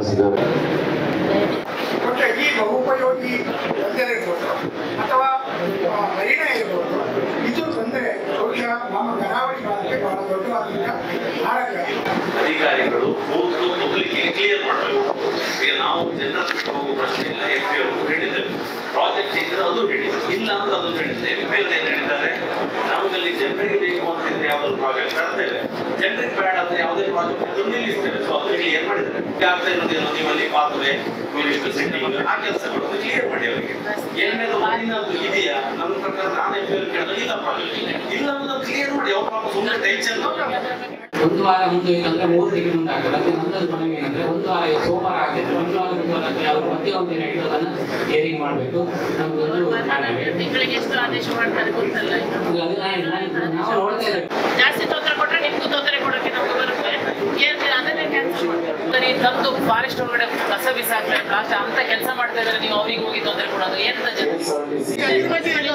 ಕಳಿಸಿದ್ದಾರೆ ಒಟ್ಟು ಈ ಬಹುಪಯೋಗಿ ಯೋಜನೆ ಇರ್ಬೋದು ಅಥವಾ ಆ, ಮರೀನಾ ಇರ್ಬೋದು ಇದು ಬಂದರೆ ಬಹುಶಃ ನಮ್ಮ ಕರಾವಳಿ ಭಾಗಕ್ಕೆ ಬಹಳ ದೊಡ್ಡವಾದಂಥ ಆರೋಗ್ಯ ಅಧಿಕಾರಿಗಳು ಕೂತು ಮೊದಲಿಗೆ ಕ್ಲಿಯರ್ ಮಾಡಬೇಕು ಈಗ ನಾವು ಜನರ ಬಿಟ್ಟು ಹೋಗುವ ಪ್ರಶ್ನೆ ಇಲ್ಲ ಎಫ್ ಅವರು ಹೇಳಿದ್ದೇವೆ ಪ್ರಾಜೆಕ್ಟ್ ಇದ್ರೆ ಅದು ಹೇಳಿ ಇಲ್ಲ ಅಂದ್ರೆ ಅದು ಹೇಳಿದ್ದೇವೆ ಬೇರೆ ಏನು ಹೇಳಿದ್ದಾರೆ ನಮಗಲ್ಲಿ ಜನರಿಗೆ ಬೇಕು ಅಂತಿದ್ರೆ ಯಾವ್ದಾದ್ರು ಪ್ರಾಜೆಕ್ಟ್ ತರ್ತೇವೆ ಜನರಿಗೆ ಬೇಡ ಅಂದ್ರೆ ಯಾವುದೇ ಪ್ರಾಜೆಕ್ಟ್ ಇದ್ರೂ ನಿಲ್ಲಿಸ್ತೇವೆ ಸೊ ಅದು ಕ್ಲಿಯರ್ ಮಾಡಿದ್ದಾರೆ ಈಗ ಆಗ್ತಾ ಇರೋದೇನು ನಿಮ್ಮಲ್ಲಿ ಪಾತ್ರೆ ಮ್ಯೂನಿಸಿಪಲ್ ಸೆಟ್ಟಿಂಗ್ ಆ ಕೆಲಸಗಳು ಕ್ಲಿಯರ್ ಮಾಡಿ ಅವರಿಗೆ ಏನೇನು ಮಣ್ಣಿನದ್ದು ಇದೆಯಾ ನನ್ನ ಪ್ರಕಾರ ನಾನು ಎಫ್ ಕೇಳಿದ್ರೆ ಇಲ್ಲ ಪ್ರಾಜೆಕ್ಟ್ ಇಲ್ಲ ಅಂದ್ರೆ ಕ್ಲಿಯರ್ ಮಾಡಿ ಅವ್ರ ಪಾಪ ಸುಮ್ಮನೆ ಟೆನ್ಷನ್ ಒಂದು ವಾರ ಮುಂದೆ ಅಂದ್ರೆ ಮೂರು ತಿಂಗಳು ಮುಂದೆ ಆಗ್ತದೆ ಅದಕ್ಕೆ ನನ್ನದು ಮನವಿ ಏನಂದ್ರೆ ಒಂದು ವಾರ ಸೋಮವಾರ ಆಗ್ತದೆ ಒಂದು ವಾರ ಬುಧವಾರ ಆಗ್ತದೆ ಅವರು ಪ್ರತಿಯೊಂದು ದಿನ ಇಟ್ಟು ಅದನ್ನ ಏರಿಂಗ್ ಮಾಡಬೇಕು ನಮ್ದೊಂದು ಮನವಿ ತಿಂಗಳಿಗೆ ಎಷ್ಟು ಆದೇಶ ಮಾಡ್ತಾರೆ ಗೊತ್ತಲ್ಲ ಇದು. ಅದು ಅದು ನಾನು- ನಾನು- ನಾವು ನೋಡ್ತಾ ಇದ್ದೇವೆ ಜಾಸ್ತಿ ತೊಂದರೆ ಕೊಟ್ರೆ ನಿಮ್ಗೂ ತೊಂದರೆ ಕೊಡೋಕೆ ನಮ್ಗೆ ಬರುತ್ತೆ ಏನ್ ಅದನ್ನೇ ಕ್ಯಾನ್ಸಲ್ ಮಾಡ್ತಾರೆ ಈ ತಂದು ಫಾರೆಸ್ಟ್ ಒಳಗಡೆ ಕಸ ಬಿಸಾಕ್ತಾರೆ ಲಾಸ್ಟ್ ಅಂತ ಕೆಲಸ ಮಾಡ್ತಾ ಇದ್ರೆ ನೀವು ಅವ್ರಿಗೆ ಹೋಗಿ ತೊಂದರೆ ಕೊಡೋದು ಏನಂತ ಜನ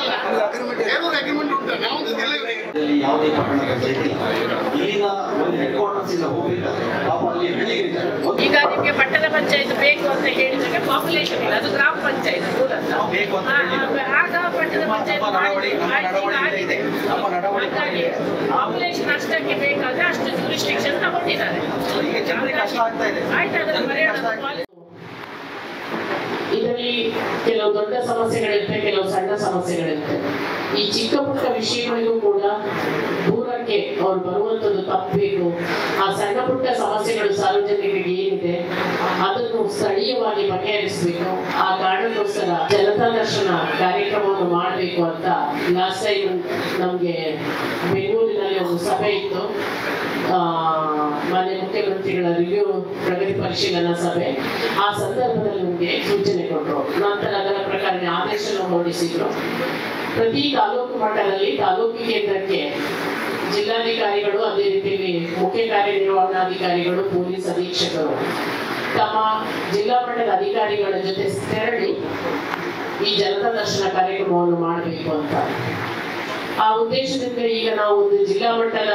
ಇಲ್ಲಿ ಯಾವುದೇ ಪಟ್ಟಣದ ಭೇಟಿ ಇಲ್ಲಿನ ಒಂದು ಹೆಡ್ ಕ್ವಾರ್ಟರ್ಸ್ ಇಂದ ಹೋಗ್ಬೇಕಾದ್ರೆ ಪಾಪ ಅಲ್ಲಿ ಹಳ್ಳಿಗಳಿದ್ದಾರೆ ಒಂದು ಈಗ ನಿಮ್ಗೆ ಪಟ್ಟಣ ಪಂಚಾಯತ್ ಬೇಕು ಅಂತ ಹೇಳಿದಾಗ ಪಾಪ್ಯುಲೇಷನ್ ಇಲ್ಲ ಅದು ಗ್ರಾಮ ಪಂಚಾಯತ್ ಮೂಲತಃ ಬೇಕು ಅಂತ ಆ, ಹೇಳಿದ್ರು. ಆಗ ಪಟ್ಟಣ ನಮ್ಮ- ಪಂಚಾಯತ್ ನಮ್ಮ ನಡವಳಿಕೆ- ನಮ್ಮ ನಡವಳಿಕೆ ಇದೆ. ನಮ್ಮ ನಡವಳಿಕೆ ಪಾಪ್ಯುಲೇಷನ್ ಅಷ್ಟಕ್ಕೆ ಬೇಕಾದ್ರೆ ಅಷ್ಟು ಜೂರಿಸ್ಟಿಕ್ಷನ್ ತಗೊಂಡಿದ್ದಾರೆ ಈಗ ಜನರಿಗೆ ಕಷ್ಟ ಆಗ್ತಾ ಇದೆ ಆಯ್ತು ಅದನ್ನು ಜನರಿಗೆ ಕಷ್ಟ ಪರಿಹಾರ ಆಗ್ತಾ ಇದೆ ಇದರಲ್ಲಿ ಕೆಲವು ದೊಡ್ಡ ಸಮಸ್ಯೆಗಳಿರುತ್ತೆ ಕೆಲವು ಸಣ್ಣ ಸಮಸ್ಯೆಗಳಿರುತ್ತೆ ಈ ಚಿಕ್ಕ ಪುಟ್ಟ ವಿಷಯಗಳಿಗೂ ಕೂಡ ದೂರಕ್ಕೆ ಅವ್ರು ಬರುವಂಥದ್ದು ತಪ್ಪಬೇಕು ಆ ಸಣ್ಣ ಪುಟ್ಟ ಸಮಸ್ಯೆಗಳು ಸಾರ್ವಜನಿಕರಿಗೆ ಏನಿದೆ ಅದನ್ನು ಸ್ಥಳೀಯವಾಗಿ ಬಗೆಹರಿಸಬೇಕು ಆ ಕಾರಣಕ್ಕೋಸ್ಕರ ಜನತಾ ದರ್ಶನ ಕಾರ್ಯಕ್ರಮವನ್ನು ಮಾಡಬೇಕು ಅಂತ ಲಾಸ್ಟ್ ಟೈಮ್ ನಮಗೆ ಬೆಂಗಳೂರಿನಲ್ಲಿ ಒಂದು ಸಭೆ ಇತ್ತು ಆ, ಮಾನ್ಯ ಮುಖ್ಯಮಂತ್ರಿಗಳ ರಿವ್ಯೂ ಪ್ರಗತಿ ಪರಿಶೀಲನಾ ಸಭೆ ಆ ಸಂದರ್ಭದಲ್ಲಿ ನಮಗೆ ಸೂಚನೆ ಕೊಟ್ಟರು ನಂತರ ಅದರ ಪ್ರಕಾರ ಆದೇಶವನ್ನು ಹೊರಡಿಸಿದ್ರು ಪ್ರತಿ ತಾಲೂಕು ಮಟ್ಟದಲ್ಲಿ ತಾಲೂಕು ಕೇಂದ್ರಕ್ಕೆ ಜಿಲ್ಲಾಧಿಕಾರಿಗಳು ಅದೇ ರೀತಿಯಲ್ಲಿ ಮುಖ್ಯ ಕಾರ್ಯನಿರ್ವಹಣಾಧಿಕಾರಿಗಳು ಪೊಲೀಸ್ ಅಧೀಕ್ಷಕರು ತಮ್ಮ ಜಿಲ್ಲಾ ಮಟ್ಟದ ಅಧಿಕಾರಿಗಳ ಜೊತೆ ತೆರಳಿ ಈ ಜನತಾ ದರ್ಶನ ಕಾರ್ಯಕ್ರಮವನ್ನು ಮಾಡಬೇಕು ಅಂತ ಆ ಉದ್ದೇಶದಿಂದ ಈಗ ನಾವು ಒಂದು ಜಿಲ್ಲಾ ಮಟ್ಟದ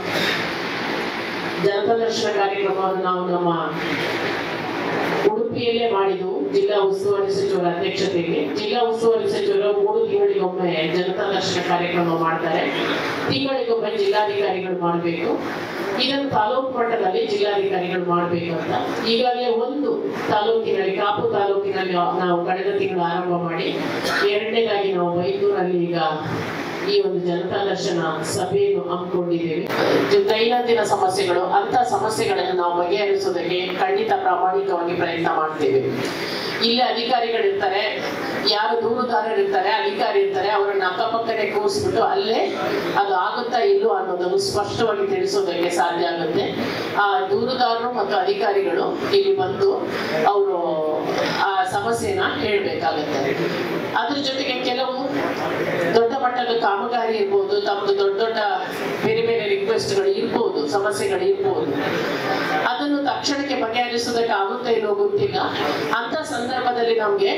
ಜನತಾ ದರ್ಶನ ಕಾರ್ಯಕ್ರಮವನ್ನು ನಾವು ನಮ್ಮ ಉಡುಪಿಯಲ್ಲೇ ಮಾಡಿದ್ದು ಜಿಲ್ಲಾ ಉಸ್ತುವಾರಿ ಸಚಿವರ ಅಧ್ಯಕ್ಷತೆಯಲ್ಲಿ ಜಿಲ್ಲಾ ಉಸ್ತುವಾರಿ ಸಚಿವರು ಮೂರು ತಿಂಗಳಿಗೊಮ್ಮೆ ಜನತಾ ದರ್ಶನ ಕಾರ್ಯಕ್ರಮ ಮಾಡ್ತಾರೆ ತಿಂಗಳಿಗೊಮ್ಮೆ ಜಿಲ್ಲಾಧಿಕಾರಿಗಳು ಮಾಡಬೇಕು ಇದನ್ನು ತಾಲೂಕು ಮಟ್ಟದಲ್ಲಿ ಜಿಲ್ಲಾಧಿಕಾರಿಗಳು ಮಾಡಬೇಕು ಅಂತ ಈಗಾಗಲೇ ಒಂದು ತಾಲೂಕಿನಲ್ಲಿ ಕಾಪು ತಾಲೂಕಿನಲ್ಲಿ ನಾವು ಕಳೆದ ತಿಂಗಳು ಆರಂಭ ಮಾಡಿ ಎರಡನೇದಾಗಿ ನಾವು ಬೈಂದೂರಲ್ಲಿ ಈಗ ಈ ಒಂದು ಜನತಾ ದರ್ಶನ ಸಭೆಯನ್ನು ಹಮ್ಮಿಕೊಂಡಿದ್ದೇವೆ ಜ- ದೈನಂದಿನ ಸಮಸ್ಯೆಗಳು ಅಂತ ಸಮಸ್ಯೆಗಳನ್ನು ನಾವು ಬಗೆಹರಿಸುವುದಕ್ಕೆ ಖಂಡಿತ ಪ್ರಾಮಾಣಿಕವಾಗಿ ಪ್ರಯತ್ನ ಮಾಡ್ತೇವೆ ಇಲ್ಲಿ ಅಧಿಕಾರಿಗಳಿರ್ತಾರೆ ಯಾರು ದೂರುದಾರರು ಇರ್ತಾರೆ ಅಧಿಕಾರಿ ಇರ್ತಾರೆ ಅವರನ್ನ ಅಕ್ಕಪಕ್ಕನೆ ಕೂರಿಸ್ಬಿಟ್ಟು ಅಲ್ಲೇ ಅದು ಆಗುತ್ತಾ ಇಲ್ಲೋ ಅನ್ನೋದನ್ನು ಸ್ಪಷ್ಟವಾಗಿ ತಿಳಿಸೋದಕ್ಕೆ ಸಾಧ್ಯ ಆಗುತ್ತೆ ಆ ದೂರುದಾರರು ಮತ್ತು ಅಧಿಕಾರಿಗಳು ಇಲ್ಲಿ ಬಂದು ಅವರು ಆ ಸಮಸ್ಯೆನ ಹೇಳ್ಬೇಕಾಗತ್ತೆ ಅದ್ರ ಜೊತೆಗೆ ಕೆಲವು ದೊಡ್ಡ ಮಟ್ಟದ ಕಾಮಗಾರಿ ಇರ್ಬೋದು ತಮ್ಮದು ದೊಡ್ಡ ದೊಡ್ಡ ಬೇರೆ ಬೇರೆ ರಿಕ್ವೆಸ್ಟ್ಗಳು ಇರ್ಬೋದು ಸಮಸ್ಯೆಗಳು ಇರ್ಬೋದು ಅದನ್ನು ತಕ್ಷಣಕ್ಕೆ ಬಗೆಹರಿಸೋದಕ್ಕೆ ಆಗುತ್ತೆ ಇಲ್ಲೋ ಗೊತ್ತಿಲ್ಲ ಅಂತ ಸಂದರ್ಭದಲ್ಲಿ ನಮ್ಗೆ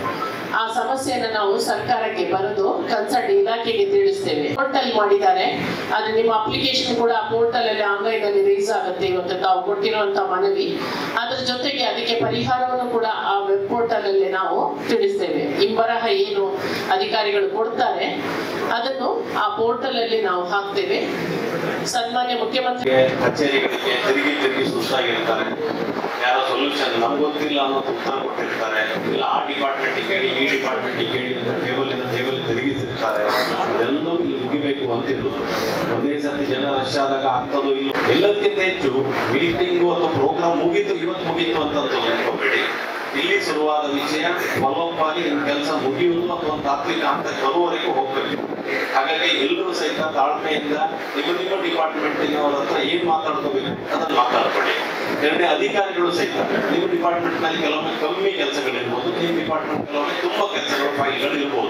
ಆ ಸಮಸ್ಯೆಯನ್ನ ನಾವು ಸರ್ಕಾರಕ್ಕೆ ಬರೆದು ಕನ್ಸರ್ಟ್ ಇಲಾಖೆಗೆ ತಿಳಿಸ್ತೇವೆ ಪೋರ್ಟಲ್ ಮಾಡಿದ್ದಾರೆ ಅದು ನಿಮ್ಮ ಅಪ್ಲಿಕೇಶನ್ ಕೂಡ ಆ ಪೋರ್ಟಲ್ ಅಲ್ಲಿ ಆನ್ಲೈನ್ ಅಲ್ಲಿ ರಿಲೀಸ್ ಆಗುತ್ತೆ ಇವತ್ತು ತಾವು ಕೊಟ್ಟಿರುವಂತ ಮನವಿ ಅದ್ರ ಜೊತೆಗೆ ಅದಕ್ಕೆ ಪರಿಹಾರವನ್ನು ಕೂಡ ಆ ವೆಬ್ ಪೋರ್ಟಲ್ ಅಲ್ಲಿ ನಾವು ತಿಳಿಸ್ತೇವೆ ಇಂಬರಹ ಏನು ಅಧಿಕಾರಿಗಳು ಕೊಡ್ತಾರೆ ಅದನ್ನು ಆ ಪೋರ್ಟಲ್ ಅಲ್ಲಿ ನಾವು ಹಾಕ್ತೇವೆ ಸನ್ಮಾನ್ಯ ಮುಖ್ಯಮಂತ್ರಿ ಕಚೇರಿಗಳಿಗೆ ತಿರುಗಿ ತಿರುಗಿ ಸುಸ್ತಾಗಿರ್ತಾರೆ ಯಾರೋ ಸೊಲ್ಯೂಷನ್ ನಮ್ಗೆ ಗೊತ್ತಿಲ್ಲ ಅನ್ನೋ ಉತ್ತರ ಕೊಟ್ಟಿರ್ತಾರೆ ಇಲ್ಲ ಆ ಡಿಪಾರ್ಟ್ಮೆಂಟ್ ಕೇಳಿ ಈ ಡಿಪಾರ್ಟ್ಮೆಂಟ್ ಕೇಳಿ ಅಂತ ಟೇಬಲ್ ಇಂದ ಟೇಬಲ್ ತಿರುಗಿಸಿರ್ತಾರೆ ಅದೆಲ್ಲವೂ ಇಲ್ಲಿ ಮುಗಿಬೇಕು ಅಂತಿದ್ರು ಒಂದೇ ಸರ್ತಿ ಜನ ರಶ್ ಆದಾಗ ಆಗ್ತದೋ ಇಲ್ಲ ಎಲ್ಲದಕ್ಕಿಂತ ಹೆಚ್ಚು ಮೀಟಿಂಗು ಅಥವಾ ಪ್ರೋಗ್ರಾಮ್ ಮುಗೀತು ಇವತ್ತು ಮುಗೀತು ಅಂತ ಅನ್ಕೋಬೇಡಿ ಇಲ್ಲಿ ಶುರುವಾದ ವಿಷಯ ಫಾಲೋಅಪ್ ಆಗಿ ನಿಮ್ ಕೆಲಸ ಮುಗಿಯುವುದು ಅಥವಾ ಒಂದು ತಾತ್ವಿಕ ಹಂತ ಬರುವವರೆಗೂ ಹೋಗ್ಬೇಕು ಹಾಗಾಗಿ ಎಲ್ಲರೂ ಸಹಿತ ತಾಳ್ಮೆಯಿಂದ ನಿಮ್ಮ ನಿಮ್ಮ ಡಿಪಾರ್ಟ್ಮೆಂಟ್ ಅವ್ರ ಹತ್ರ ಏನ್ ಮಾತಾಡ್ಕೋಬೇಕು ಅದನ್ನ ಮಾತಾಡ್ಕೊಳ್ಳಿ ಎರಡನೇ ಅಧಿಕಾರಿಗಳು ಸಹಿತ ನಿಮ್ಮ ಡಿಪಾರ್ಟ್ಮೆಂಟ್ ನಲ್ಲಿ ಕೆಲವೊಮ್ಮೆ ಕಮ್ಮಿ ಕೆಲಸಗಳಿರ್ಬೋದು ನಿಮ್ಮ ಡಿಪಾರ್ಟ್ಮೆಂಟ್ ಕೆಲವೊಮ್ಮೆ ತುಂಬಾ ಕೆಲಸಗಳು ಫೈಲ್ಗಳು ಇರ್ಬೋದು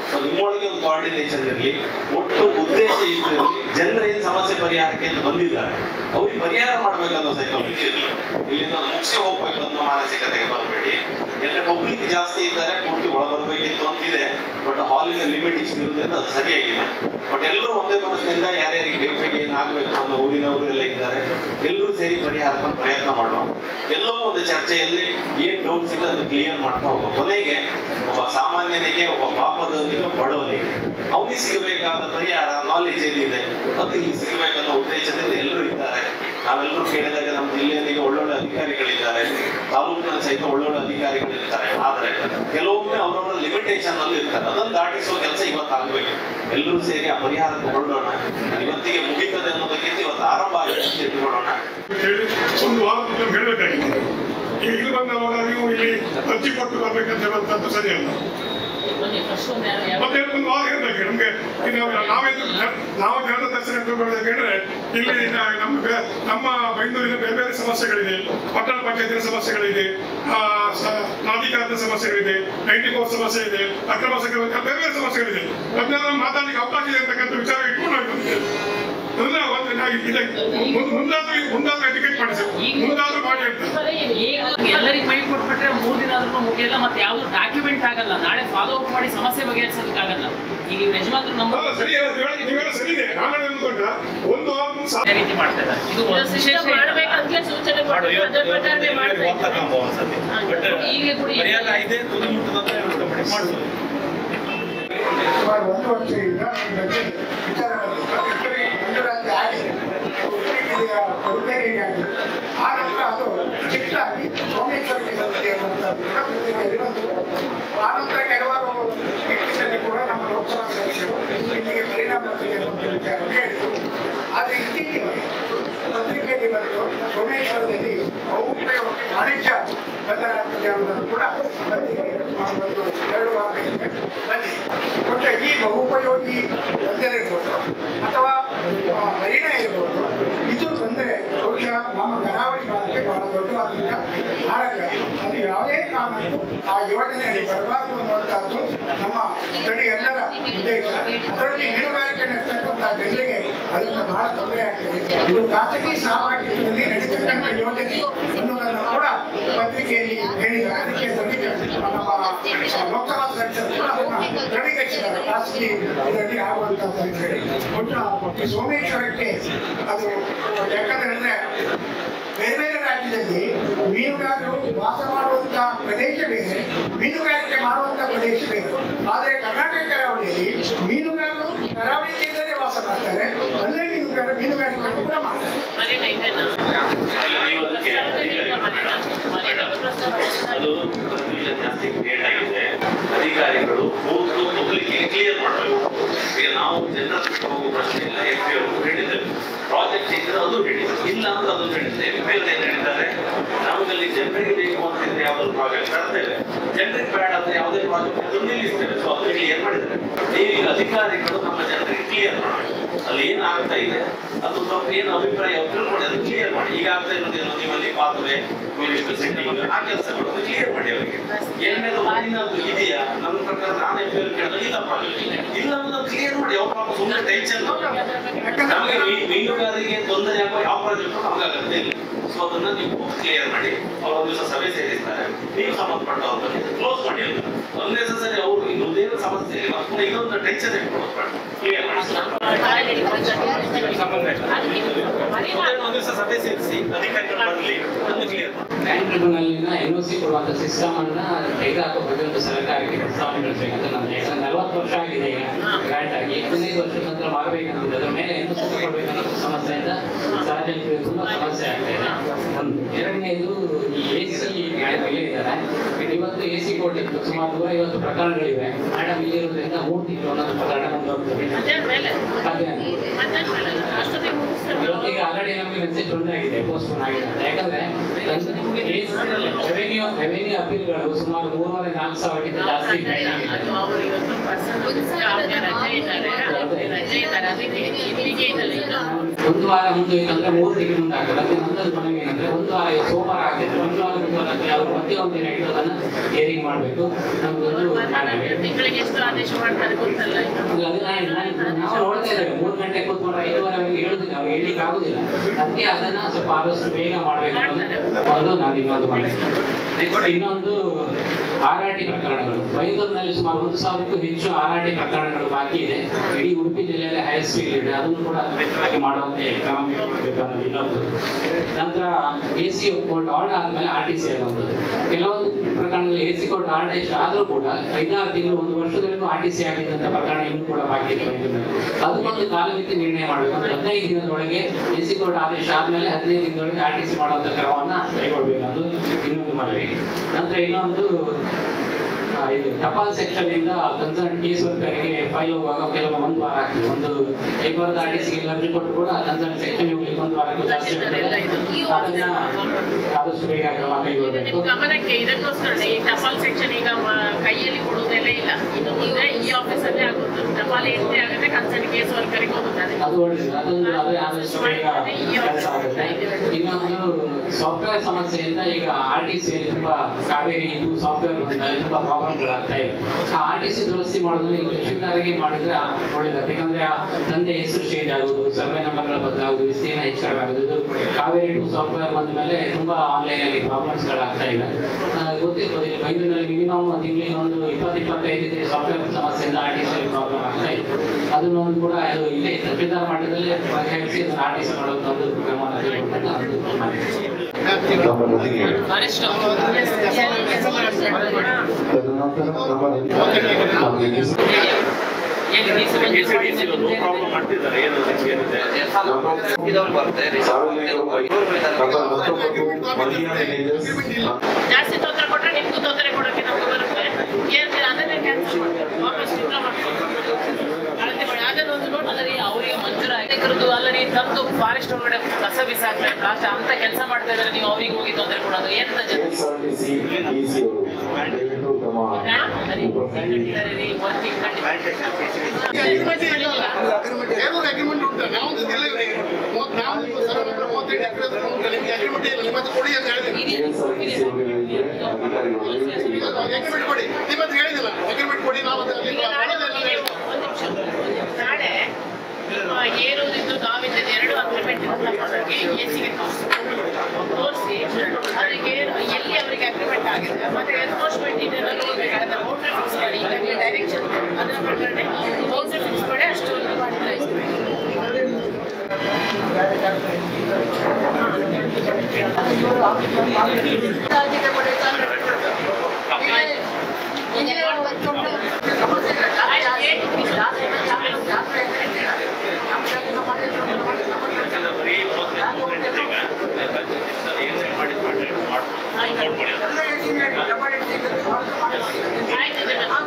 ಸೊ ನಿಮ್ಮೊಳಗೆ ಒಂದು ಕೋಆರ್ಡಿನೇಷನ್ ಇರಲಿ ಒಟ್ಟು ಉದ್ದೇಶ ಇರಲಿ ಜನರ ಏನ್ ಸಮಸ್ಯೆ ಪರಿಹಾರಕ್ಕೆ ಅಂತ ಬಂದಿದ್ದಾರೆ ಅವ್ರಿಗೆ ಪರಿಹಾರ ಮಾಡ್ಬೇಕನ್ನೋ ಸೈಕಾಲಜಿ ಇರಲಿ ಇಲ್ಲಿಂದ ಮುಗಿಸಿ ಹೋಗ್ಬೇಕು ಅನ್ನೋ ಮಾನಸಿಕತೆಗೆ ಬರಬೇಡಿ ಎಲ್ಲ ಪಬ್ಲಿಕ್ ಜಾಸ್ತಿ ಇದ್ದಾರೆ ಪೂರ್ತಿ ಒಳ ಬರಬೇಕಿತ್ತು ಅಂತಿದೆ ಬಟ್ ಹಾಲಿನ ಲಿಮಿಟ್ ಇಷ್ಟು ಇರುವುದರಿಂದ ಅದು ಸರಿಯಾಗಿದೆ ಬಟ್ ಎಲ್ಲರೂ ಒಂದೇ ಮನಸ್ಸಿನಿಂದ ಯಾರ್ಯಾರಿಗೆ ಬೇಕು ಬೇಕು ಏನಾಗಬೇಕು ಅನ್ನೋ ಊರಿನವರು ಎಲ್ಲ ಇದ್ದಾರೆ ಎಲ್ಲರೂ ಸೇರಿ ಪರಿಹಾರಕ್ಕೆ ಪ್ರಯತ್ನ ಮಾಡೋಣ ಎಲ್ಲೋ ಒಂದು ಚರ್ಚೆಯಲ್ಲಿ ಏನ್ ಡೌಟ್ಸ್ ಇದೆ ಅದನ್ನು ಕ್ಲಿಯರ್ ಮಾಡ್ತಾ ಹೋಗೋ ಕೊನೆಗೆ ಒಬ್ಬ ಸಾಮಾನ್ಯನಿಗೆ ಒಬ್ಬ ಪಾಪದವನಿಗೆ ಬಡವನಿಗೆ ಅವನಿಗೆ ಸಿಗಬೇಕಾದ ಪರಿಹಾರ ನಾಲೆಜ್ ಏನಿದೆ ಅದು ಇಲ್ಲಿ ಸಿಗಬೇಕನ್ನೋ ಉದ್ದೇಶದಿಂದ ಎಲ್ಲರೂ ಇದ್ದಾರೆ ನಾವೆಲ್ಲರೂ ಕೇಳಿದಾಗ ನಮ್ಮ ಜಿಲ್ಲೆಯಲ್ಲಿ ಒಳ್ಳೊಳ್ಳೆ ಅಧಿಕಾರಿಗಳಿದ್ದಾರೆ ತಾಲೂಕಿನಲ್ಲಿ ಸಹಿತ ಒಳ್ಳೊಳ್ಳೆ ಅಧಿಕಾರಿಗಳಿರ್ತಾರೆ ಆದ್ರೆ ಕೆಲವೊಮ್ಮೆ ಅವರವರ ಲಿಮಿಟೇಷನ್ ಅಲ್ಲಿ ಇರ್ತಾರೆ ಅದನ್ನು ದಾಟಿಸುವ ಕೆಲಸ ಇವತ್ತಾಗಬೇಕು ಎಲ್ಲರೂ ಸೇರಿ ಆ ಪರಿಹಾರ ತಗೊಳ್ಳೋಣ ಇವತ್ತಿಗೆ ಮುಗಿತದೆ ಅನ್ನೋದಕ್ಕಿಂತ ಇವತ್ತು ಆರಂಭ ಆಗಿದೆ ಅಂತ ಇಟ್ಕೊಳ್ಳೋಣ ಹೇಳಿ ಒಂದು ವಾರದಿಂದ ಹೇಳಬೇಕಾಗಿದೆ ಈಗ ಇಲ್ಲಿ ಬಂದವಾಗ ನೀವು ಇಲ್ಲಿ ಅರ್ಜಿ ಕೊಟ್ಟು ಬರ್ಬೇಕಂತ ಹೇಳುವಂಥದ್ದು ಸರಿಯಲ್ಲ ಬನ್ನಿ ಫಸ್ಟ್ ಒಂದು ಯಾರು ಯಾರು ಮತ್ತೆ ಒಂದು ವಾರ ಇರಬೇಕು ನಮ್ಗೆ ಈಗ ನಾವು- ನಾವೇನು ಜನ- ನಾವು ಜನರ ದರ್ಶನ ತಗೊಳ್ಳೋದಕ್ಕೆ ಇಲ್ಲಿ ನ- ನಮ್ಮ ಬೇ- ನಮ್ಮ ಬೈಂದೂರಿನ ಬೇರೆ ಬೇರೆ ಸಮಸ್ಯೆಗಳಿದೆ ಪಟ್ಟಣ ಪಂಚಾಯತಿನ ಸಮಸ್ಯೆಗಳಿದೆ ಆ, ಸ- ಪ್ರಾಧಿಕಾರದ ಸಮಸ್ಯೆಗಳಿದೆ ನೈಂಟಿ ಫೋರ್ ಸಮಸ್ಯೆ ಇದೆ ಅಕ್ರಮ ಸಂಖ್ಯೆ ಬೇರೆ ಬೇರೆ ಸಮಸ್ಯೆಗಳಿದೆ ಅದನ್ನೆಲ್ಲ ಮಾತಾಡಲಿಕ್ಕೆ ಅವಕಾಶ ಇದೆ ಅಂತಕ್ಕಂಥ ವಿಚಾರ ಇಟ್ಕೊಂಡು ನಾವು ಬಂದಿದ್ದೇವೆ ಅದನ್ನ ಒಂದು ನಾವು ಇದೆ ಮುಂದ್- ಮುಂದಾದ್ರೂ ಮುಂದಾದ್ರೂ ಎಜುಕೇಟ್ ಮಾಡಿಸಿ ಮುಂದಾದ್ರೂ ಮಾಡಿ ಅಂತ ಈಗ ಎಲ್ಲರಿಗೆ ಮೈಕ್ ಕೊಟ್ಬಿಟ್ರೆ ಮೂರ್ ದಿನ ಆದ್ರೂ ಮುಗಿಯಲ್ಲ ಮತ್ತೆ ಯಾವ್ದು ಡಾಕ್ಯುಮೆಂಟ್ ಆಗಲ್ಲ ನಾಳೆ ಫಾಲೋ ಅಪ್ ಮಾಡಿ ಸಮಸ್ಯೆ ಬಗೆಹರಿಸೋದಕ್ಕಾಗಲ್ಲ ಈಗ ನೀವು ಯಜಮಾನ್ರು ನಮ್ಮ ಅಲ್ಲ, ಸರಿ ಅಲ್ಲ, ನೀವು ಹೇಳೋದು- ನೀವು ಹೇಳೋದು ಸರಿ ಇದೆ ನಾನು ಅಂದ್ಕೊಂಡ ಒಂದು ವಾರ ಮುಂದೆ ಸಾಧ್ಯ ಅದೇ ರೀತಿ ಮಾಡ್ತಾ ಇದ್ದಾರೆ ಇದು ಒಂದು ವಿಶೇಷ ಮಾಡ್ಬೇಕಂತ ಸೂಚನೆ ಕೊಟ್ಟಿದ್ರು ಅದ್ರ ಪ್ರಕಾರನೇ ಮಾಡ್ಬೇಕು ಈಗ ಕೂಡ ಸುಮಾರು ಒಂದು ವರ್ಷದಿಂದ ಈ ಬಗ್ಗೆ ವಿಚಾರ ಬಂದಿತ್ತು ಇಬ್ಬರಿಗೆ ಮಂಜೂರಾತಿ ಆಗಿದೆ ಉಡುಪಿಯ ಉಡುಪಿಗೆ ಆಗಿದೆ ಆ ನಂತರ ಅದು ಚಿಕ್ಕದಾಗಿ ಸೋಮೇಶ್ವರಿಗೆ ಸಮಿತಿ ಅನ್ನುವಂಥದ್ದು ಕೂಡ ಪತ್ರಿಕೆಯಲ್ಲಿ ಬಂತು ಆ ನಂತರ ಕೆಲವಾರು ವ್ಯಕ್ತಿಗಳಲ್ಲಿ ಕೂಡ ನಮ್ಮ ಲೋಕಸಭಾ ಸದಸ್ಯರು ಇಲ್ಲಿಗೆ ಪರಿಣಾಮ ಬೀರಿದೆ ಅನ್ನುವಂಥ ವಿಚಾರವನ್ನು ಹೇಳಿದರು ಆದರೆ ಇತ್ತೀಚೆಗೆ ಪತ್ರಿಕೆಯಲ್ಲಿ ಬಂದು ಸೋಮೇಶ್ವರದಲ್ಲಿ ಬಹುಪಯೋಗ ವಾಣಿಜ್ಯ ಬದಲಾಗ್ತದೆ ಅನ್ನೋದನ್ನು ಕೂಡ ಪತ್ರಿಕೆ ಒಂದು ಎರಡು ವಾರ ಹಿಂದೆ ಬಂದಿದೆ ಒಟ್ಟು ಈ ಬಹುಪಯೋಗಿ ಬಂದರೆ ಇರ್ಬೋದು ಅಥವಾ ಆ, ಮರೀನಾ ಇರ್ಬೋದು ಇದು ಬಂದರೆ ಬಹುಶಃ ನಮ್ಮ ಕರಾವಳಿ ಭಾಗಕ್ಕೆ ಬಹಳ ದೊಡ್ಡವಾದಂಥ ಭಾರತ ಅದು ಯಾವುದೇ ಕಾರಣಕ್ಕೂ ಆ ಯೋಜನೆಯಲ್ಲಿ ಬರಬಾರದು ಅನ್ನುವಂಥದ್ದು ನಮ್ಮ ಇಡೀ ಎಲ್ಲರ ಉದ್ದೇಶ ಅದರಲ್ಲಿ ಮೀನುಗಾರಿಕೆ ನಡೆಸ್ತಕ್ಕಂಥ ಜನರಿಗೆ ಅದರಿಂದ ಬಹಳ ತೊಂದರೆ ಆಗ್ತದೆ ಇದು ಖಾಸಗಿ ಸಹಭಾಗಿತ್ವದಲ್ಲಿ ನಡೀತಕ್ಕಂಥ ಯೋಜನೆ ಅನ್ನೋದನ್ನು ಕೂಡ ಪತ್ರಿಕೆಯಲ್ಲಿ ಹೇಳಿದ್ದಾರೆ ಅದಕ್ಕೆ ದೃಢೀಕ- ನಮ್ಮ ಲೋಕಸಭಾ ಸದಸ್ಯರು ಕೂಡ ಅದನ್ನ ದೃಢೀಕರಿಸಿದ್ದಾರೆ ಖಾಸಗಿ ಇದರಲ್ಲಿ ಆಗುವಂಥದ್ದು ಅಂತ ಹೇಳಿ ಒಟ್ಟು ಈ ಸೋಮೇಶ್ವರಕ್ಕೆ ಅದು ಯಾಕಂದ್ರೆ ಬೇರೆ ಬೇರೆ ರಾಜ್ಯದಲ್ಲಿ ಮೀನುಗಾರರು ವಾಸ ಮಾಡುವಂತ ಪ್ರದೇಶ ಬೇರೆ ಮೀನುಗಾರಿಕೆ ಮಾಡುವಂತ ಪ್ರದೇಶ ಬೇರೆ ಆದರೆ ಕರ್ನಾಟಕ ಕರಾವಳಿಯಲ್ಲಿ ಮೀನುಗಾರರು ಕರಾವಳಿ ತೀರದಲ್ಲೇ ವಾಸ ಮಾಡ್ತಾರೆ ಅಲ್ಲೇ ಮೀನುಗಾರ ಮೀನುಗಾರಿಕೆ ಕೂಡ ಮಾಡ್ತಾರೆ ಮರಿನಾ ಇದೆನಾ ಅಲ್ಲಿ ನೀವು ಅದಕ್ಕೆ ಅದು ಕನ್ಫ್ಯೂಷನ್ ಜಾಸ್ತಿ ಕ್ರಿಯೇಟ್ ಆಗಿದೆ ಅಧಿಕಾರಿಗಳು ಕೂತು ಪಬ್ಲಿಕ್ಗೆ ಕ್ಲಿಯರ್ ಮಾಡಬೇಕು ಈಗ ನಾವು ಜನರ ಬಿಟ್ಟು ಹೋಗೋ ಪ್ರಶ್ನೆ ಇಲ್ಲ ಎಫ್ ಪಿ ಅವರು ಹೇಳಿದ್ದೇವೆ ಪ್ರಾಜೆಕ್ಟ್ ಇದ್ರೆ ಅದು ಹೇಳಿದ್ರು ಇಲ್ಲ ಅಂದ್ರೆ ಅದು ಹೇಳಿದ್ರೆ ಎಫ್ ಪಿ ಅವ್ರು ಏನ್ ಹೇಳಿದ್ದಾರೆ ನಮಗಲ್ಲಿ ಜನರಿಗೆ ಬೇಕು ಅಂತಿದ್ರೆ ಯಾವ್ದಾದ್ರು ಪ್ರಾಜೆಕ್ಟ್ ತರ್ತೇವೆ ಜನರಿಗೆ ಬೇಡ ಅಂದ್ರೆ ಯಾವುದೇ ಪ್ರಾಜೆಕ್ಟ್ ಇದ್ರು ನಿಲ್ಲಿಸ್ತೇವೆ ಸೊ ಅದು ಕ್ಲಿಯರ್ ಮಾಡಿದ್ದಾರೆ ಈಗ ಅಧಿಕಾರಿಗಳು ನಮ್ಮ ಜನರಿಗೆ ಕ್ಲಿಯರ್ ಮಾಡಬೇಕು ಅಲ್ಲಿ ಏನಾಗ್ತಾ ಇದೆ ಅದು ಸ್ವಲ್ಪ ಏನು ಅಭಿಪ್ರಾಯ ತಿಳ್ಕೊಂಡು ಅದು ಕ್ಲಿಯರ್ ಮಾಡಿ ಈಗ ಆಗ್ತಾ ಇರೋದೇನು ನಿಮ್ಮಲ್ಲಿ ಪಾತ್ರೆ ಮ್ಯೂನಿಸಿಪಲ್ ಸೆಟ್ಟಿಂಗ್ ಆ ಕೆಲಸಗಳು ಕ್ಲಿಯರ್ ಮಾಡಿ ಅವರಿಗೆ ಏನೇನು ಮಣ್ಣಿನದ್ದು ಇದೆಯಾ ನನ್ನ ಪ್ರಕಾರ ನಾನು ಎಫ್ ಕೇಳಿದ್ರೆ ಇಲ್ಲ ಪ್ರಾಜೆಕ್ಟ್ ಇಲ್ಲ ಅನ್ನೋದು ಕ್ಲಿಯರ್ ಮಾಡಿ ಯಾವ ಪಾಪ ಸುಮ್ಮನೆ ಟೆನ್ಷನ್ ನಮಗೆ ಮೀ- ಮೀನುಗಾರರಿಗೆ ತೊಂದರೆ ಆಗೋ ಯಾವ ಪ್ರಾಜೆಕ್ಟ್ ನಮ್ಗೆ ಅಗತ್ಯ ಇಲ್ಲ ಸೊ ಅದನ್ನ ನೀವು ಕ್ಲಿಯರ್ ಮಾಡಿ ಅವ್ರು ಒಂದು ದಿವಸ ಸಭೆ ಸೇರಿಸ್ತಾರೆ ನೀವು ಸಂಬಂಧಪಟ್ಟವ್ರ ಬಗ್ಗೆ ಕ್ಲೋಸ್ ಮಾಡಿ ಅದು ಅನ್ನೆಸರಿ ಅವರು ಇನ್ನೊಂದೇನು ಸಮಸ್ಯೆ ಇಲ್ಲ ಮತ್ತೆ ಇನ್ನೊಂದು ಟೆನ್ಷನ್ ಇಟ್ಕೊಳ್ಳೋದು ಕ್ಲಿಯರ್ ಮಾಡಿ ಒಂದು ದಿವಸ ಸಭೆ ಸೇರಿಸಿ ಅಧಿಕಾರಿಗಳು ಬರಲಿ ಅದನ್ನು ಕ್ಲಿಯರ್ ಮಾಡಿ ಲ್ಯಾಂಡ್ ಟ್ರಿಬ್ಯುನಲ್ನಿಂದ ಎನ್ ಒ ಸಿ ಕೊಡುವಂತ ಸಿಸ್ಟಮ್ ಅನ್ನ ತೆಗೆದುಹಾಕಬೇಕು ಅಂತ ಸರ್ಕಾರಕ್ಕೆ ಪ್ರಸ್ತಾವನೆ ಕಳಿಸ್ಬೇಕಂತ ನನ್ನ ಯಾಕಂದ್ರೆ ನಲವತ್ತು ವರ್ಷ ಆಗಿದೆ ಈಗ ಗ್ರಾಂಟ್ ಆಗಿ ಹದಿನೈದು ವರ್ಷದ ನಂತರ ಮಾಡಬೇಕಂತಿದೆ ಅದ್ರ ಮೇಲೆ ಎನ್ ಒ ಸಿ ಕೊಡಬೇಕನ್ನೋ ಸಮಸ್ಯೆಯಿಂದ ಸಾರ್ವಜನಿಕರಿಗೆ ತುಂಬಾ ಸಮಸ್ಯೆ ಆಗ್ತಾ ಇದೆ ಒಂದು ಎರಡನೇದು ಈ ಎ ಸಿ ಮೇಡಮ್ ಇಲ್ಲೇ ಇದ್ದಾರೆ ಇದು ಇವತ್ತು ಎ ಸಿ ಕೊಟ್ಟಿತ್ತು ಸುಮಾರು ನೂರ ಐವತ್ತು ಪ್ರಕರಣಗಳಿವೆ ಮೇಡಮ್ ಇಲ್ಲಿರೋದ್ರಿಂದ ಮೂರು ತಿಂಗಳು ಒಂದೊಂದು ಪ್ರಕರಣ ಮುಂದುವರ್ತದೆ ಮಧ್ಯಾಹ್ನ ಮೇಲೆ ಅದೇ ಮಧ್ಯಾಹ್ನ ಮೇಲೆ ಅಷ್ಟೊತ್ತಿಗೆ ಮುಗಿಸ್ತಾರೆ ಇವತ್ತಿಗೆ ಆಲ್ರೆಡಿ ನಮಗೆ ಮೆಸೇಜ್ ಬಂದಾಗಿದೆ ಪೋಸ್ಟ್ಪೋನ್ ಆಗಿದೆ ಅಂತ ಯಾಕಂದ್ರೆ ರೆವೆನ್ಯೂ ರೆವೆನ್ಯೂ ಅಪೀಲ್ಗಳು ಸುಮಾರು ಮೂರುವರೆ ನಾಲ್ಕು ಸಾವಿರಕ್ಕಿಂತ ಜಾಸ್ತಿ ಪೆಂಡಿಂಗ್ ಇದೆ ಅದು ಅವರು ಇವತ್ತು ಪರ್ಸನ್ ರಜೆ ಇದ್ದಾರೆ ರಜೆ ಇದ್ದಾರೆ ಅದಕ್ಕೆ ಇಲ್ಲಿಗೆ ಇದಲ್ಲ ಇನ್ನು ಒಂದು ವಾರ ಮುಂದೋಯ್ತು ಅಂದ್ರೆ ಮೂರು ತಿಂಗಳು ಮುಂದೆ ಆಗ್ತದೆ ಅದಕ್ಕೆ ನನ್ನದು ಮನವಿ ಏನಂದ್ರೆ ಒಂದು ವಾರ ಇವತ್ತು ಸೋಮವಾರ ಆಗ್ತದೆ ಒಂದು ವಾರ ಮುಂದುವಾರ ಆಗ್ತದೆ ಅವ್ರು ಪ್ರತಿಯೊಂದು ದಿನ ಇಟ್ಟು ಅದನ್ನ ಏರಿಂಗ್ ಮಾಡಬೇಕು ನಮ್ದೊಂದು ಮನವಿ ತಿಂಗಳಿಗೆ ಎಷ್ಟು ಆದೇಶ ಮಾಡ್ತಾರೆ ಗೊತ್ತಲ್ಲ ಇದು. ಅದು ನಾನು- ನಾನು- ನಾವು ನೋಡ್ತಾ ಇದ್ದೇವೆ ಮೂರು ಗಂಟೆ ಕೂತ್ಕೊಂಡ್ರೆ ಐದುವರೆವರೆಗೆ ಹೇಳುದಿಲ್ಲ ಅವ್ರು ಹೇಳಿಕ್ಕೆ ಆಗುದಿಲ್ಲ ಅದಕ್ಕೆ ಅದನ್ನ ಸ್ವಲ್ಪ ಆದಷ್ಟು ಬೇಗ ಮಾಡಬೇಕು ಅನ್ನೋದು ನಾನು ಇನ್ನೊಂದು ಮಾಡಿ ನೆಕ್ಸ್ಟ್ ಇನ್ನೊಂದು ಆರ್ ಆರ್ ಟಿ ಪ್ರಕರಣಗಳು ಬೈಂದೂರಿನಲ್ಲಿ ಸುಮಾರು ಒಂದು ಸಾವಿರಕ್ಕೂ ಹೆಚ್ಚು ಆರ್ ಆರ್ ಟಿ ಪ್ರಕರಣಗಳು ಬಾಕಿ ಇದೆ ಇಡೀ ಉಡುಪಿ ಜಿಲ್ಲೆಯಲ್ಲಿ ಹೈಯೆಸ್ಟ್ ಸ್ಪೀಡ್ ಇದೆ ಅದನ್ನು ಕೂಡ ತ್ವರಿತವಾಗಿ ಮಾಡುವಂತೆ ಕ್ರಮ ಮಾಡಬೇಕು ಅನ್ನೋದು ಇನ್ನೊಂದು ನಂತರ ಎ ಸಿ ಕೋರ್ಟ್ ಆರ್ಡರ್ ಆದ್ಮೇಲೆ ಆರ್ ಟಿ ಸಿ ಆಗುವಂಥದ್ದು ಕೆಲವೊಂದು ಪ್ರಕರಣದಲ್ಲಿ ಎ ಸಿ ಕೋರ್ಟ್ ಆರ್ಡರ್ ಎಷ್ಟು ಆದ್ರೂ ಕೂಡ ಐದಾರು ತಿಂಗಳು ಒಂದು ವರ್ಷದವರೆಗೂ ಆರ್ ಟಿ ಸಿ ಆಗಿದ್ದಂತ ಪ್ರಕರಣ ಇನ್ನೂ ಕೂಡ ಬಾಕಿ ಇದೆ ಬೆಂಗಳೂರಲ್ಲಿ. ಅದಕ್ಕೊಂದು ಕಾಲಮಿತಿ ನಿರ್ಣಯ ಮಾಡಬೇಕು ಅಂದ್ರೆ ಹದಿನೈದು ದಿನದೊಳಗೆ ಎ ಸಿ ಕೋರ್ಟ್ ಆದೇಶ ಆದ್ಮೇಲೆ ಹದಿನೈದು ದಿನದೊಳಗೆ ಆರ್ ಟಿ ಸಿ ಮಾಡುವಂತ ಕ್ರಮವನ್ನ ಕೈಗೊಳ್ಬೇಕು ಅದು ಇನ್ನೊಂದು ಮನವಿ ನಂತರ ಇನ್ನೊಂದು ಆ, ಇದು ಟಪಾಲ್ ಸೆಕ್ಷನ್ ಇಂದ ಕನ್ಸರ್ನ್ ಕೇಸ್ ವರ್ಕರಿಗೆ ಫೈಲ್ ಹೋಗುವಾಗ ಕೆಲವು ಒಂದು ವಾರ ಆಗ್ತದೆ ಒಂದು ಐವರದ ಆರ್ ಟಿ ಸಿ ಅರ್ಜಿ ಕೊಟ್ಟು ಕೂಡ ಕನ್ಸರ್ನ್ ಸೆಕ್ಷನ್ ಹೋಗ್ಲಿಕ್ಕೆ ಒಂದು ವಾರಕ್ಕೂ ಜಾಸ್ತಿ ಆಗ್ತದೆ ಅದನ್ನ ಆದಷ್ಟು ಬೇಗ ಕ್ರಮ ಇದು ಕೈಗೊಳ್ಳಬೇಕು ನಿಮ್ಮ ಗಮನಕ್ಕೆ ಇದಕ್ಕೋಸ್ಕರ ಈ ಟಪಾಲ್ ಸೆಕ್ಷನ್ ಈಗ ಮ- ಕೈಯಲ್ಲಿ ಕೊಡುವುದೆಲ್ಲ ಇಲ್ಲ ಇನ್ನು ಮುಂದೆ ಈ ಆಫೀಸಲ್ಲೇ ಆಗುತ್ತೆ ಟಪಾಲ್ ಎಂಟ್ರಿ ಆಗುತ್ತೆ ಕನ್ಸರ್ನ್ ಕೇಸ್ ವರ್ಕರಿಗೆ ಹೋಗುತ್ತದೆ ಅದು ಒಳ್ಳೆಯದು ಅದೊಂದು ಅದೇ ಆದಷ್ಟು ಬೇಗ ಕೆಲಸ ಆಗುತ್ತೆ ಇನ್ನೊಂದು ಸಾಫ್ಟ್ವೇರ್ ಸಮಸ್ಯೆಯಿಂದ ಈಗ ಆರ್ ಟಿ ಸಿ ತುಂಬಾ ಕಾವೇರಿ ಇದು ಸಾಫ್ಟ್ವೇರ್ ಬಂದಾಗ ತುಂಬಾ ಪ್ರಾಬ್ಲಮ್ಗಳಾಗ್ತಾ ಇದೆ ಆ ಆರ್ ಟಿ ಸಿ ದುರಸ್ತಿ ಮಾಡೋದ್ರಲ್ಲಿ ಈಗ ತಹಶೀಲ್ದಾರಿಗೆ ಮಾಡಿದ್ರೆ ಒಳ್ಳೇದು ಯಾಕಂದ್ರೆ ಆ ತಂದೆ ಹೆಸರು ಚೇಂಜ್ ಆಗುದು ಸರ್ವೆ ನಂಬರ್ಗಳ ಬದಲಾಗುದು ವಿಸ್ತೀರ್ಣ ಹೆಚ್ಚಳ ಆಗುದು ಇದು ಕಾವೇರಿ ಟು ಸಾಫ್ಟ್ವೇರ್ ಬಂದ ಮೇಲೆ ತುಂಬಾ ಆನ್ಲೈನ್ ಅಲ್ಲಿ ಪ್ರಾಬ್ಲಮ್ಸ್ ಗಳಾಗ್ತಾ ಇಲ್ಲ ಆ, ಗೊತ್ತಿರ್ಬೋದು ಇಲ್ಲಿ ಬೆಂಗಳೂರಿನಲ್ಲಿ ಮಿನಿಮಮ್ ತಿಂಗಳಿಗೆ ಒಂದು ಇಪ್ಪತ್ತು ಇಪ್ಪತ್ತೈದು ಸಾಫ್ಟ್ವೇರ್ ಸಮಸ್ಯೆಯಿಂದ ಆರ್ ಟಿ ಸಿ ಪ್ರಾಬ್ಲಮ್ ಆಗ್ತಾ ಇದೆ ಅದನ್ನು ಒಂದು ಕೂಡ ಅದು ಇಲ್ಲೇ ತಹಶೀಲ್ದಾರ್ ಮಟ್ಟದಲ್ಲೇ ಬಗೆಹರಿಸಿ ಅದನ್ನು ಆರ್ ಟಿ ಸಿ ಮಾಡೋದು ಒಂದು ಕ್ರಮವನ್ನು ತೆಗೆದುಕೊಂಡು ಅದು ಮಾಡಿದ್ದೀವಿ. ನಮ್ಮ ಜೊತೆಗೆ ತದನಂತರ ನಮ್ಮ ನಮಗೆ ನ್ಯೂಸ್ ಸಾರ್ವಜನಿಕರು ನಂಬರ್ ಹತ್ತೊಂಬತ್ತು ಮಹಿಳಾ ಮ್ಯಾನೇಜರ್ಸ್ ಜಾಸ್ತಿ ತೊಂದರೆ ಕೊಟ್ಟರೆ ನಿಮ್ಗೂ ತೊಂದರೆ ಕೊಡೋಕೆ ನಮ್ಗೆ ಬರುತ್ತೆ ಏನು ಅದನ್ನೇ ಕ್ಯಾನ್ಸಲ್ ಮಾಡ್ತಾರೆ ವಾಪಸ್ ವಿಡ್ರಾ ಮಾಡ್ತಾರೆ ಅಳತೆ ಮಾಡಿ ಅದನ್ನು ಒಂದು ನೋಟ್ ಅಲ್ಲರಿ ಅವರಿಗೆ ಮಂಜೂರಾಗಿರೋದು ಅಲ್ಲರಿ ತಂದು ಫಾರೆಸ್ಟ್ ಒಳಗಡೆ ಕಸ ಬಿಸಾಕ್ತಾರೆ ಕಾಸ್ಟ್ ಅಂತ ಕೆಲಸ ಮಾಡ್ತಾ ಇದ್ದಾರೆ ನೀವು ಅವ್ರಿಗೆ ಹೋಗಿ ತೊಂದರೆ ಕೊಡೋದು ಎಂತ ಜನ ಕೆಎಸ್ಆರ್ಟಿಸಿ ಡಿಸಿ ಅವರು ದಯವಿಟ್ಟು ತಮ್ಮ ಉಪಸ್ಥಿತಿ ವರ್ಕಿಂಗ್ ಏನೋ ಅಗ್ರಿಮೆಂಟ್ ಉಂಟು ನಾವು ಎಲ್ಲ ಮೂವತ್ತು- ನಾವು ಸರ್ವೆ ನಂಬರ್ ಮೂವತ್ತೆಂಟು ಎಕರೆ ಉಂಟು ನಿಮಗೆ ಅಗ್ರಿಮೆಂಟ್ ಇಲ್ಲ ನಿಮ್ಮ ಹತ್ರ ಕೊಡಿ ಅಂತ ಹೇಳಿದ್ದೀನಿ ಕೆಎಸ್ಆರ್ಟಿಸಿ ಅವರಿಗೆ ಅಧಿಕಾರಿಗಳು ದಯವಿಟ್ಟು ಅಗ್ರಿಮೆಂಟ್ ಕೊಡಿ ನಿಮ್ಮ ಹತ್ರ ಹೇಳಿದಿಲ್ಲ ಅಗ್ರಿಮೆಂಟ್ ಕೊಡಿ ನಾವು ಅದು ಅಲ್ಲಿ ಈಗ ನಾಳೆ ಮಾಡೋದೆಲ್ಲ ಒಂದು ಹೇಳಿ. ಒಂದು ನಿಮಿಷ ನಾಳೆ ಆ, ಏರುವುದಿದ್ದು ನಾವಿದ್ದದ್ದು ಎರಡು ಅಗ್ರಿಮೆಂಟ್ ತಗೊಂಡೋಗಿ ಎ ಸಿಗೆ ತೋರಿಸಿ ಅದಕ್ಕೆ ಎಲ್ಲಿ ಅವರಿಗೆ ಅಗ್ರಿಮೆಂಟ್ ಆಗಿದೆ ಮತ್ತೆ ಎನ್ಫೋರ್ಸ್ಮೆಂಟ್ ಇದೆಲ್ಲ ನೋಡ್ಬೇಕಾದ್ರೆ ಮೋಟರ್ ಫಿಕ್ಸ್ ಮಾಡಿ ಈಗಾಗಲೇ ಡೈರೆಕ್ಷನ್ ಅದರ ಪ್ರಕರಣ ಮೋಟರ್ ಫಿಕ್ಸ್ ಮಾಡಿ ಅಷ್ಟು ಇದು ಮಾಡಿದ್ರೆ ಆಯ್ತು. ಆಯ್ತು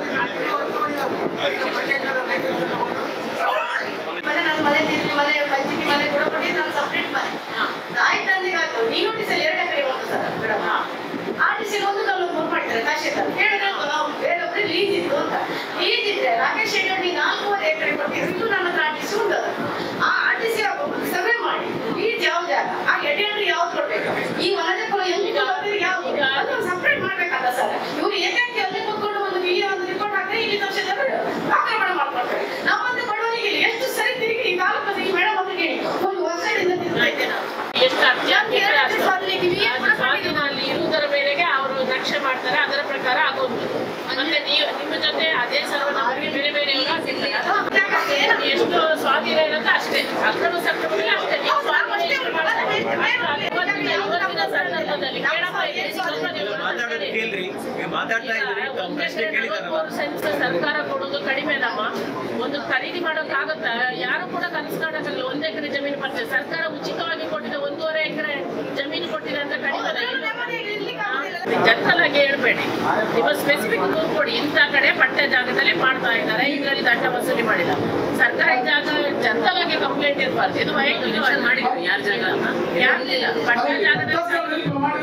ಮನೆ ನನ್ನ ಮನೆ ತಿರ್ಗಿ ಮನೆ ಪಂಚಾಯತಿ ಮನೆ ಕೂಡ ಕೊಡಿ ನಾನು ಸಪ್ರೇಟ್ ಮನೆ ಆಯ್ತು ಅಂದ್ರೆ ಆಯ್ತು ಈ ನೋಟಿಸಲ್ಲಿ ಎರಡು ಎಕರೆ ಒಂದು ಸರ್ ಮೇಡಮ್ ಆರ್ಟಿಸಿ ಒಂದು ನಲ್ವತ್ತು ಮೂರು ಮಾಡ್ತಾರೆ ತಹಶೀಲ್ದಾರ್ ಹೇಳಿದ್ರೆ ನಾವು ಬೇರೊಬ್ಬರು ಲೀಸ್ ಇತ್ತು ಅಂತ ಲೀಸ್ ಇದ್ರೆ ರಾಕೇಶ್ ಶೆಟ್ಟಿ ನಾಲ್ಕೂವರೆ ಎಕರೆ ಕೊಟ್ಟಿದ್ದು ನನ್ನ ಹತ್ರ ಆರ್ಟಿಸಿ ಉಂಟು ಆ ಆರ್ಟಿಸಿ ಸರ್ವೆ ಮಾಡಿ ಲೀಸ್ ಯಾವ ಜಾಗ ಆ ಎಡೆಯಲ್ಲಿ ಯಾವ್ದು ಕೊಡ್ಬೇಕು ಈ ವನಜ ಎಲ್ಲಿ ಯಾವ್ದು ಅದನ್ನು ಸಪ್ರೇಟ್ ಮಾಡ್ಬೇಕಲ್ಲ ಸರ್ ಇವ್ರು ಏಕಾಂಗಿ ಅಲ್ಲಿ ಕೂತ್ಕೊಂಡು ಒಂದು ವಿಡಿಯೋ ಒಂದು ರಿಪೋರ್ಟ್ ಹಾಕಿದ್ರೆ ಇಲ್ಲಿ ತಹಶೀಲ್ದಾರ್ ಆಕ್ರಮಣ ಮಾಡ್ಕೊಳ್ತಾರೆ ನಮ್ಮಂತ ಬಡವರಿಗೆ ಇಲ್ಲಿ ಎಷ್ಟು ಸರಿ ತಿರುಗಿ ಈ ತಾಲೂಕು ಈ ಮೇಡಮ್ ಅವ್ರಿಗೆ ಹೇಳಿ ಒಂದು ವರ್ಷದಿಂದ ತಿಂತಾ ಇದ್ದೆ ನಾನು ಎಷ್ಟು ಅರ್ಜೆಂಟ್ ಇದ್ರೆ ಅಷ್ಟು ಅದು ಸ್ವಾಧೀನ ಅಲ್ಲಿ ಇರುವುದರ ಮೇರೆಗೆ ಅವರು ನಕ್ಷೆ ಮಾಡ್ತಾರೆ ಅದರ ಪ್ರಕಾರ ಆಗೋದು ಮತ್ತೆ ನೀವು ನಿಮ್ಮ ಜೊತೆ ಅದೇ ಸರ್ವನವರಿಗೆ ಬೇರೆ ಬೇರೆಯವರು ಸಿಗ್ತಾರೆ ಎಷ್ಟು ಸ್ವಾಧೀನ ಇರುತ್ತೆ ಅಷ್ಟೇ ಅಕ್ರಮ ಸಕ್ರಮದಲ್ಲಿ ಅಷ್ಟೇ ನೀವು ಸ್ವಾಧೀನ ಎಷ್ಟು ಮಾಡಿದ್ರೆ ಅಷ್ಟು ಇವತ್ತಿನ ಇವತ್ತಿನ ಸಂದರ್ಭದಲ್ಲಿ ಕೇಳಪ್ಪ ಇಲ್ಲಿ ಸ್ವಲ್ಪ ನೀವು ಮಾತಾಡ್ತಾ ಇದ್ದೀರಿ ತಾವು ಪ್ರಶ್ನೆ ಕೇಳಿದಾರಲ್ಲ ನಲವತ್ಮೂರು ಸೆನ್ಸ್ ಸರ್ಕಾರ ಕೊಡೋದು ಕಡಿಮೆನಮ್ಮ ಒಂದು ಖರೀದಿ ಮಾಡೋಕ್ಕಾಗತ್ತಾ ಯಾರು ಕೂಡ ಕನಸು ಕಾಣಕ್ಕಾಗಲ್ಲ ಒಂದು ಎಕರೆ ಜಮೀನು ಬರ್ತದೆ ಸರ್ಕಾರ ಉಚಿತವಾಗಿ ಕೊಟ್ಟಿದೆ ಒಂದೂವರೆ ಎಕರೆ ಜಮೀನು ಕೊಟ್ಟಿದೆ ಅಂತ ಕಡಿಮೆ ಜನರಲ್ ಆಗಿ ಹೇಳ್ಬೇಡಿ ನಿಮ್ಮ ಸ್ಪೆಸಿಫಿಕ್ ದೂರು ಕೊಡಿ ಇಂಥ ಕಡೆ ಪಟ್ಟೆ ಜಾಗದಲ್ಲಿ ಮಾಡ್ತಾ ಇದ್ದಾರೆ ಇದರಲ್ಲಿ ದಂಡ ವಸೂಲಿ ಮಾಡಿಲ್ಲ ಸರ್ಕಾರಿ ಜಾಗ ಜನರಲ್ ಆಗಿ ಕಂಪ್ಲೇಂಟ್ ಇರಬಾರ್ದು ಇದು ವೈಯಕ್ತಿಕವಾಗಿ ಮಾಡಿದ್ರು ಯಾರ ಜಾಗ ಅಂತ ಯಾರಿಲ್ಲ ಪಟ್ಟೆ ಜಾಗದಲ್ಲಿ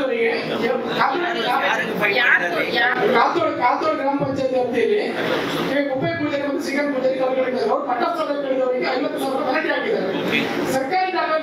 ಯಾರು ಯಾರು ಕಾತೋಡ್ ಕಾತೋಡ್ ಗ್ರಾಮ ಪಂಚಾಯತ್ ವ್ಯಾಪ್ತಿಯಲ್ಲಿ ಈಗ ಗುಬ್ಬೆ ಪೂಜೆ ಮತ್ತು ಸಿಂಗಲ್ ಪೂಜೆ ಕಲ್ಗಳಿದ್ದಾರೆ ಅವ್ರು ಪಟ್ಟ ಸ್ಥಳ ಕೇಳಿದವರಿಗೆ ಐವತ್ತು ಸಾವಿರ ಪೆನಾಲ್ಟಿ ಹಾಕಿದ್ದಾರೆ ಸರ್ಕಾರಿ ಜಾಗ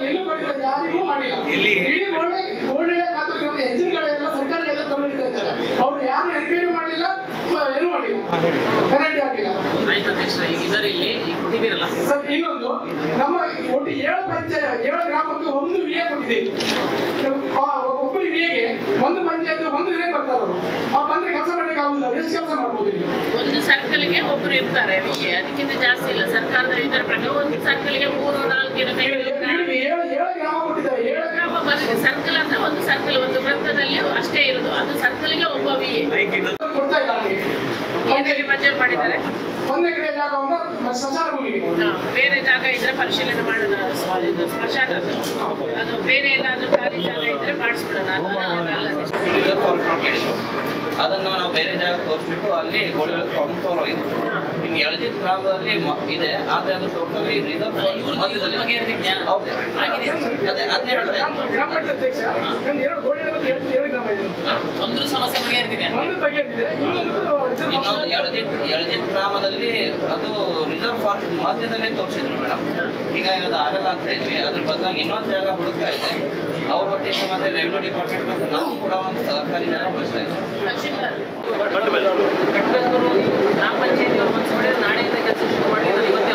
ಇಲ್ಲಿ ಇಡೀ ಗೋಡೆ ಗೋಡೆಯ ಖಾತೆ ಎಂಜಿನ್ಗಳೆಲ್ಲ ಸರ್ಕಾರಕ್ಕೆಲ್ಲ ತಗೊಂಡಿರ್ತಾ ಇದ್ದಾರೆ ಅವ್ರು ಯಾರು ಎನ್ಕ್ವೈರಿ ಮಾಡಲಿಲ್ಲ ಏನು ಮಾಡಿಲ್ಲ ಕರೆಂಟ್ ಆಗಿಲ್ಲ ಆಯ್ತು ಅಧ್ಯಕ್ಷ ಈಗ ಇದರಲ್ಲಿ ಈಗ ಕೊಟ್ಟಿದ್ದೀರಲ್ಲ ಸರ್ ಇನ್ನೊಂದು ನಮ್ಮ ಒಟ್ಟು ಏಳು ಪಂಚಾಯತ್ ಏಳು ಗ್ರಾಮಕ್ಕೆ ಒಂದು ವಿಎ ಕೊಟ್ಟಿದ್ದೀವಿ ಆ ಒಬ್ಬ ವಿಎಗೆ ಒಂದು ಪಂಚಾಯತ್ ಒಂದು ವಿಎ ಬರ್ತಾರೆ ಅವರು ಆ ಬಂದ್ರೆ ಕೆಲಸ ಮಾಡ್ಲಿಕ್ಕೆ ಆಗುದಿಲ್ಲ ಎಷ್ಟು ಕೆಲಸ ಮಾಡ್ಬೋದು ಇಲ್ಲಿ ಒಂದು ಸರ್ಕಲ್ಗೆ ಒಬ್ರು ಇರ್ತಾರೆ ವಿಗೆ ಅದಕ್ಕಿಂತ ಜಾಸ್ತಿ ಇಲ್ಲ ಸರ್ಕಾರದ ಇದರ ಪ್ರಕಾರ ಒಂದು ಸರ್ಕಲ್ಗೆ ಮೂರು ನಾಲ್ಕು ಜನ ಏಳು ಕೈಗಳು ಏಳು ಏಳು ಗ್ರಾಮ ಕೊಟ್ಟಿದ್ದಾರೆ ಏಳು ಗ್ರಾಮ ಬರುತ್ತೆ ಸರ್ಕಲ್ ಅಂತ ಒಂದು ಸರ್ಕಲ್ ಒಂದು ವೃತ್ತದಲ್ಲಿ ಅಷ್ಟೇ ಇರುದು ಅದು ಸರ್ಕಲ್ಗೆ ಒಬ್ಬ ವಿಎ ಕೊಡ್ತಾ ಇದ್ದಾರೆ ಏನಲ್ಲಿ ಮಂಜೂರು ಮಾಡಿದ್ದಾರೆ ಒಂದು ಎಕರೆ ಜಾಗವನ್ನು ಸ್ಮಶಾನ ಭೂಮಿಗೆ ಹಾ, ಬೇರೆ ಜಾಗ ಇದ್ರೆ ಪರಿಶೀಲನೆ ಮಾಡೋಣ ಇದು ಸ್ಮಶಾನ ಅದು. ಅದು ಬೇರೆ ಏನಾದ್ರೂ ಖಾಲಿ ಜಾಗ ಇದ್ರೆ ಮಾಡಿಸ್ಬಿಡೋಣ ಅದು ಅಲ್ಲ ಅದನ್ನ ನಾವು ಬೇರೆ ಜಾಗ ತೋರಿಸ್ಬಿಟ್ಟು ಅಲ್ಲಿ ಗೋಡೆಗಳು ಪ್ರಾಬ್ಲಮ್ ಸಾಲ್ವ್ ಆಗಿದೆ ಇನ್ನು ಎಳಜಿತ್ ಗ್ರಾಮದಲ್ಲಿ ಮ- ಇದೆ ಆದ್ರೆ ಅದು ಟೋಟಲಿ ರಿಸರ್ವ್ ಹೌದು ಅದೇ ಅದನ್ನೇ ಹೇಳ್ತಾ ಇದ್ದೀನಿ. ಗ್ರಾಮ ಪಂಚಾಯತ್ ಅಧ್ಯಕ್ಷ ಒಂದು ಎರಡು ಗೋಡೆ ಮತ್ತು ಎರಡು ಏಳು ಗ್ರಾಮ ಇದೆ ಒಂದು ಸಮಸ್ಯೆ ಬಗೆಹರಿದಿದೆ ಒಂದು ಬಗೆಹರಿದಿದೆ ಇನ್ನೊಂದು ಇದರ ಇನ್ನೊಂದು ಎಳಜಿತ್ ಎಳಜಿತ್ ಗ್ರಾಮದಲ್ಲಿ ಅದು ರಿಸರ್ವ್ ಫಾರೆಸ್ಟ್ ಮಧ್ಯದಲ್ಲೇ ತೋರಿಸಿದ್ರು ಮೇಡಮ್ ಈಗ ಅದು ಆಗಲ್ಲ ಅಂತ ಇದ್ವಿ ಅದ್ರ ಬದಲಾಗಿ ಇನ್ನೊಂದು ಜಾಗ ಹುಡುಕ್ತಾ ಇದೆ ಅವ್ರ ಒಟ್ಟಿಗೆ ಮತ್ತೆ ರೆವಿನ್ಯೂ ಡಿಪಾರ್ಟ್ಮೆಂಟ್ ಮತ್ತೆ ನಾವು ಕೂಡ ಒಂದು ಸಹಕಾರಿ ಜಾಗ ಬಳಸ್ತಾ ಇದ್ದೀವಿ ತಹಶೀಲ್ದಾರ್ ಕಟ್ಟಬೇಕು ಗ್ರಾಮ ಪಂಚಾಯತಿ ಅವ್ರು ಮನ್ಸು ಮಾಡಿದ್ರೆ ನಾಳೆಯಿಂದ ಕೆಲಸ ಶುರು ಮಾಡಿ ನಾನು ಇವತ್ತೇ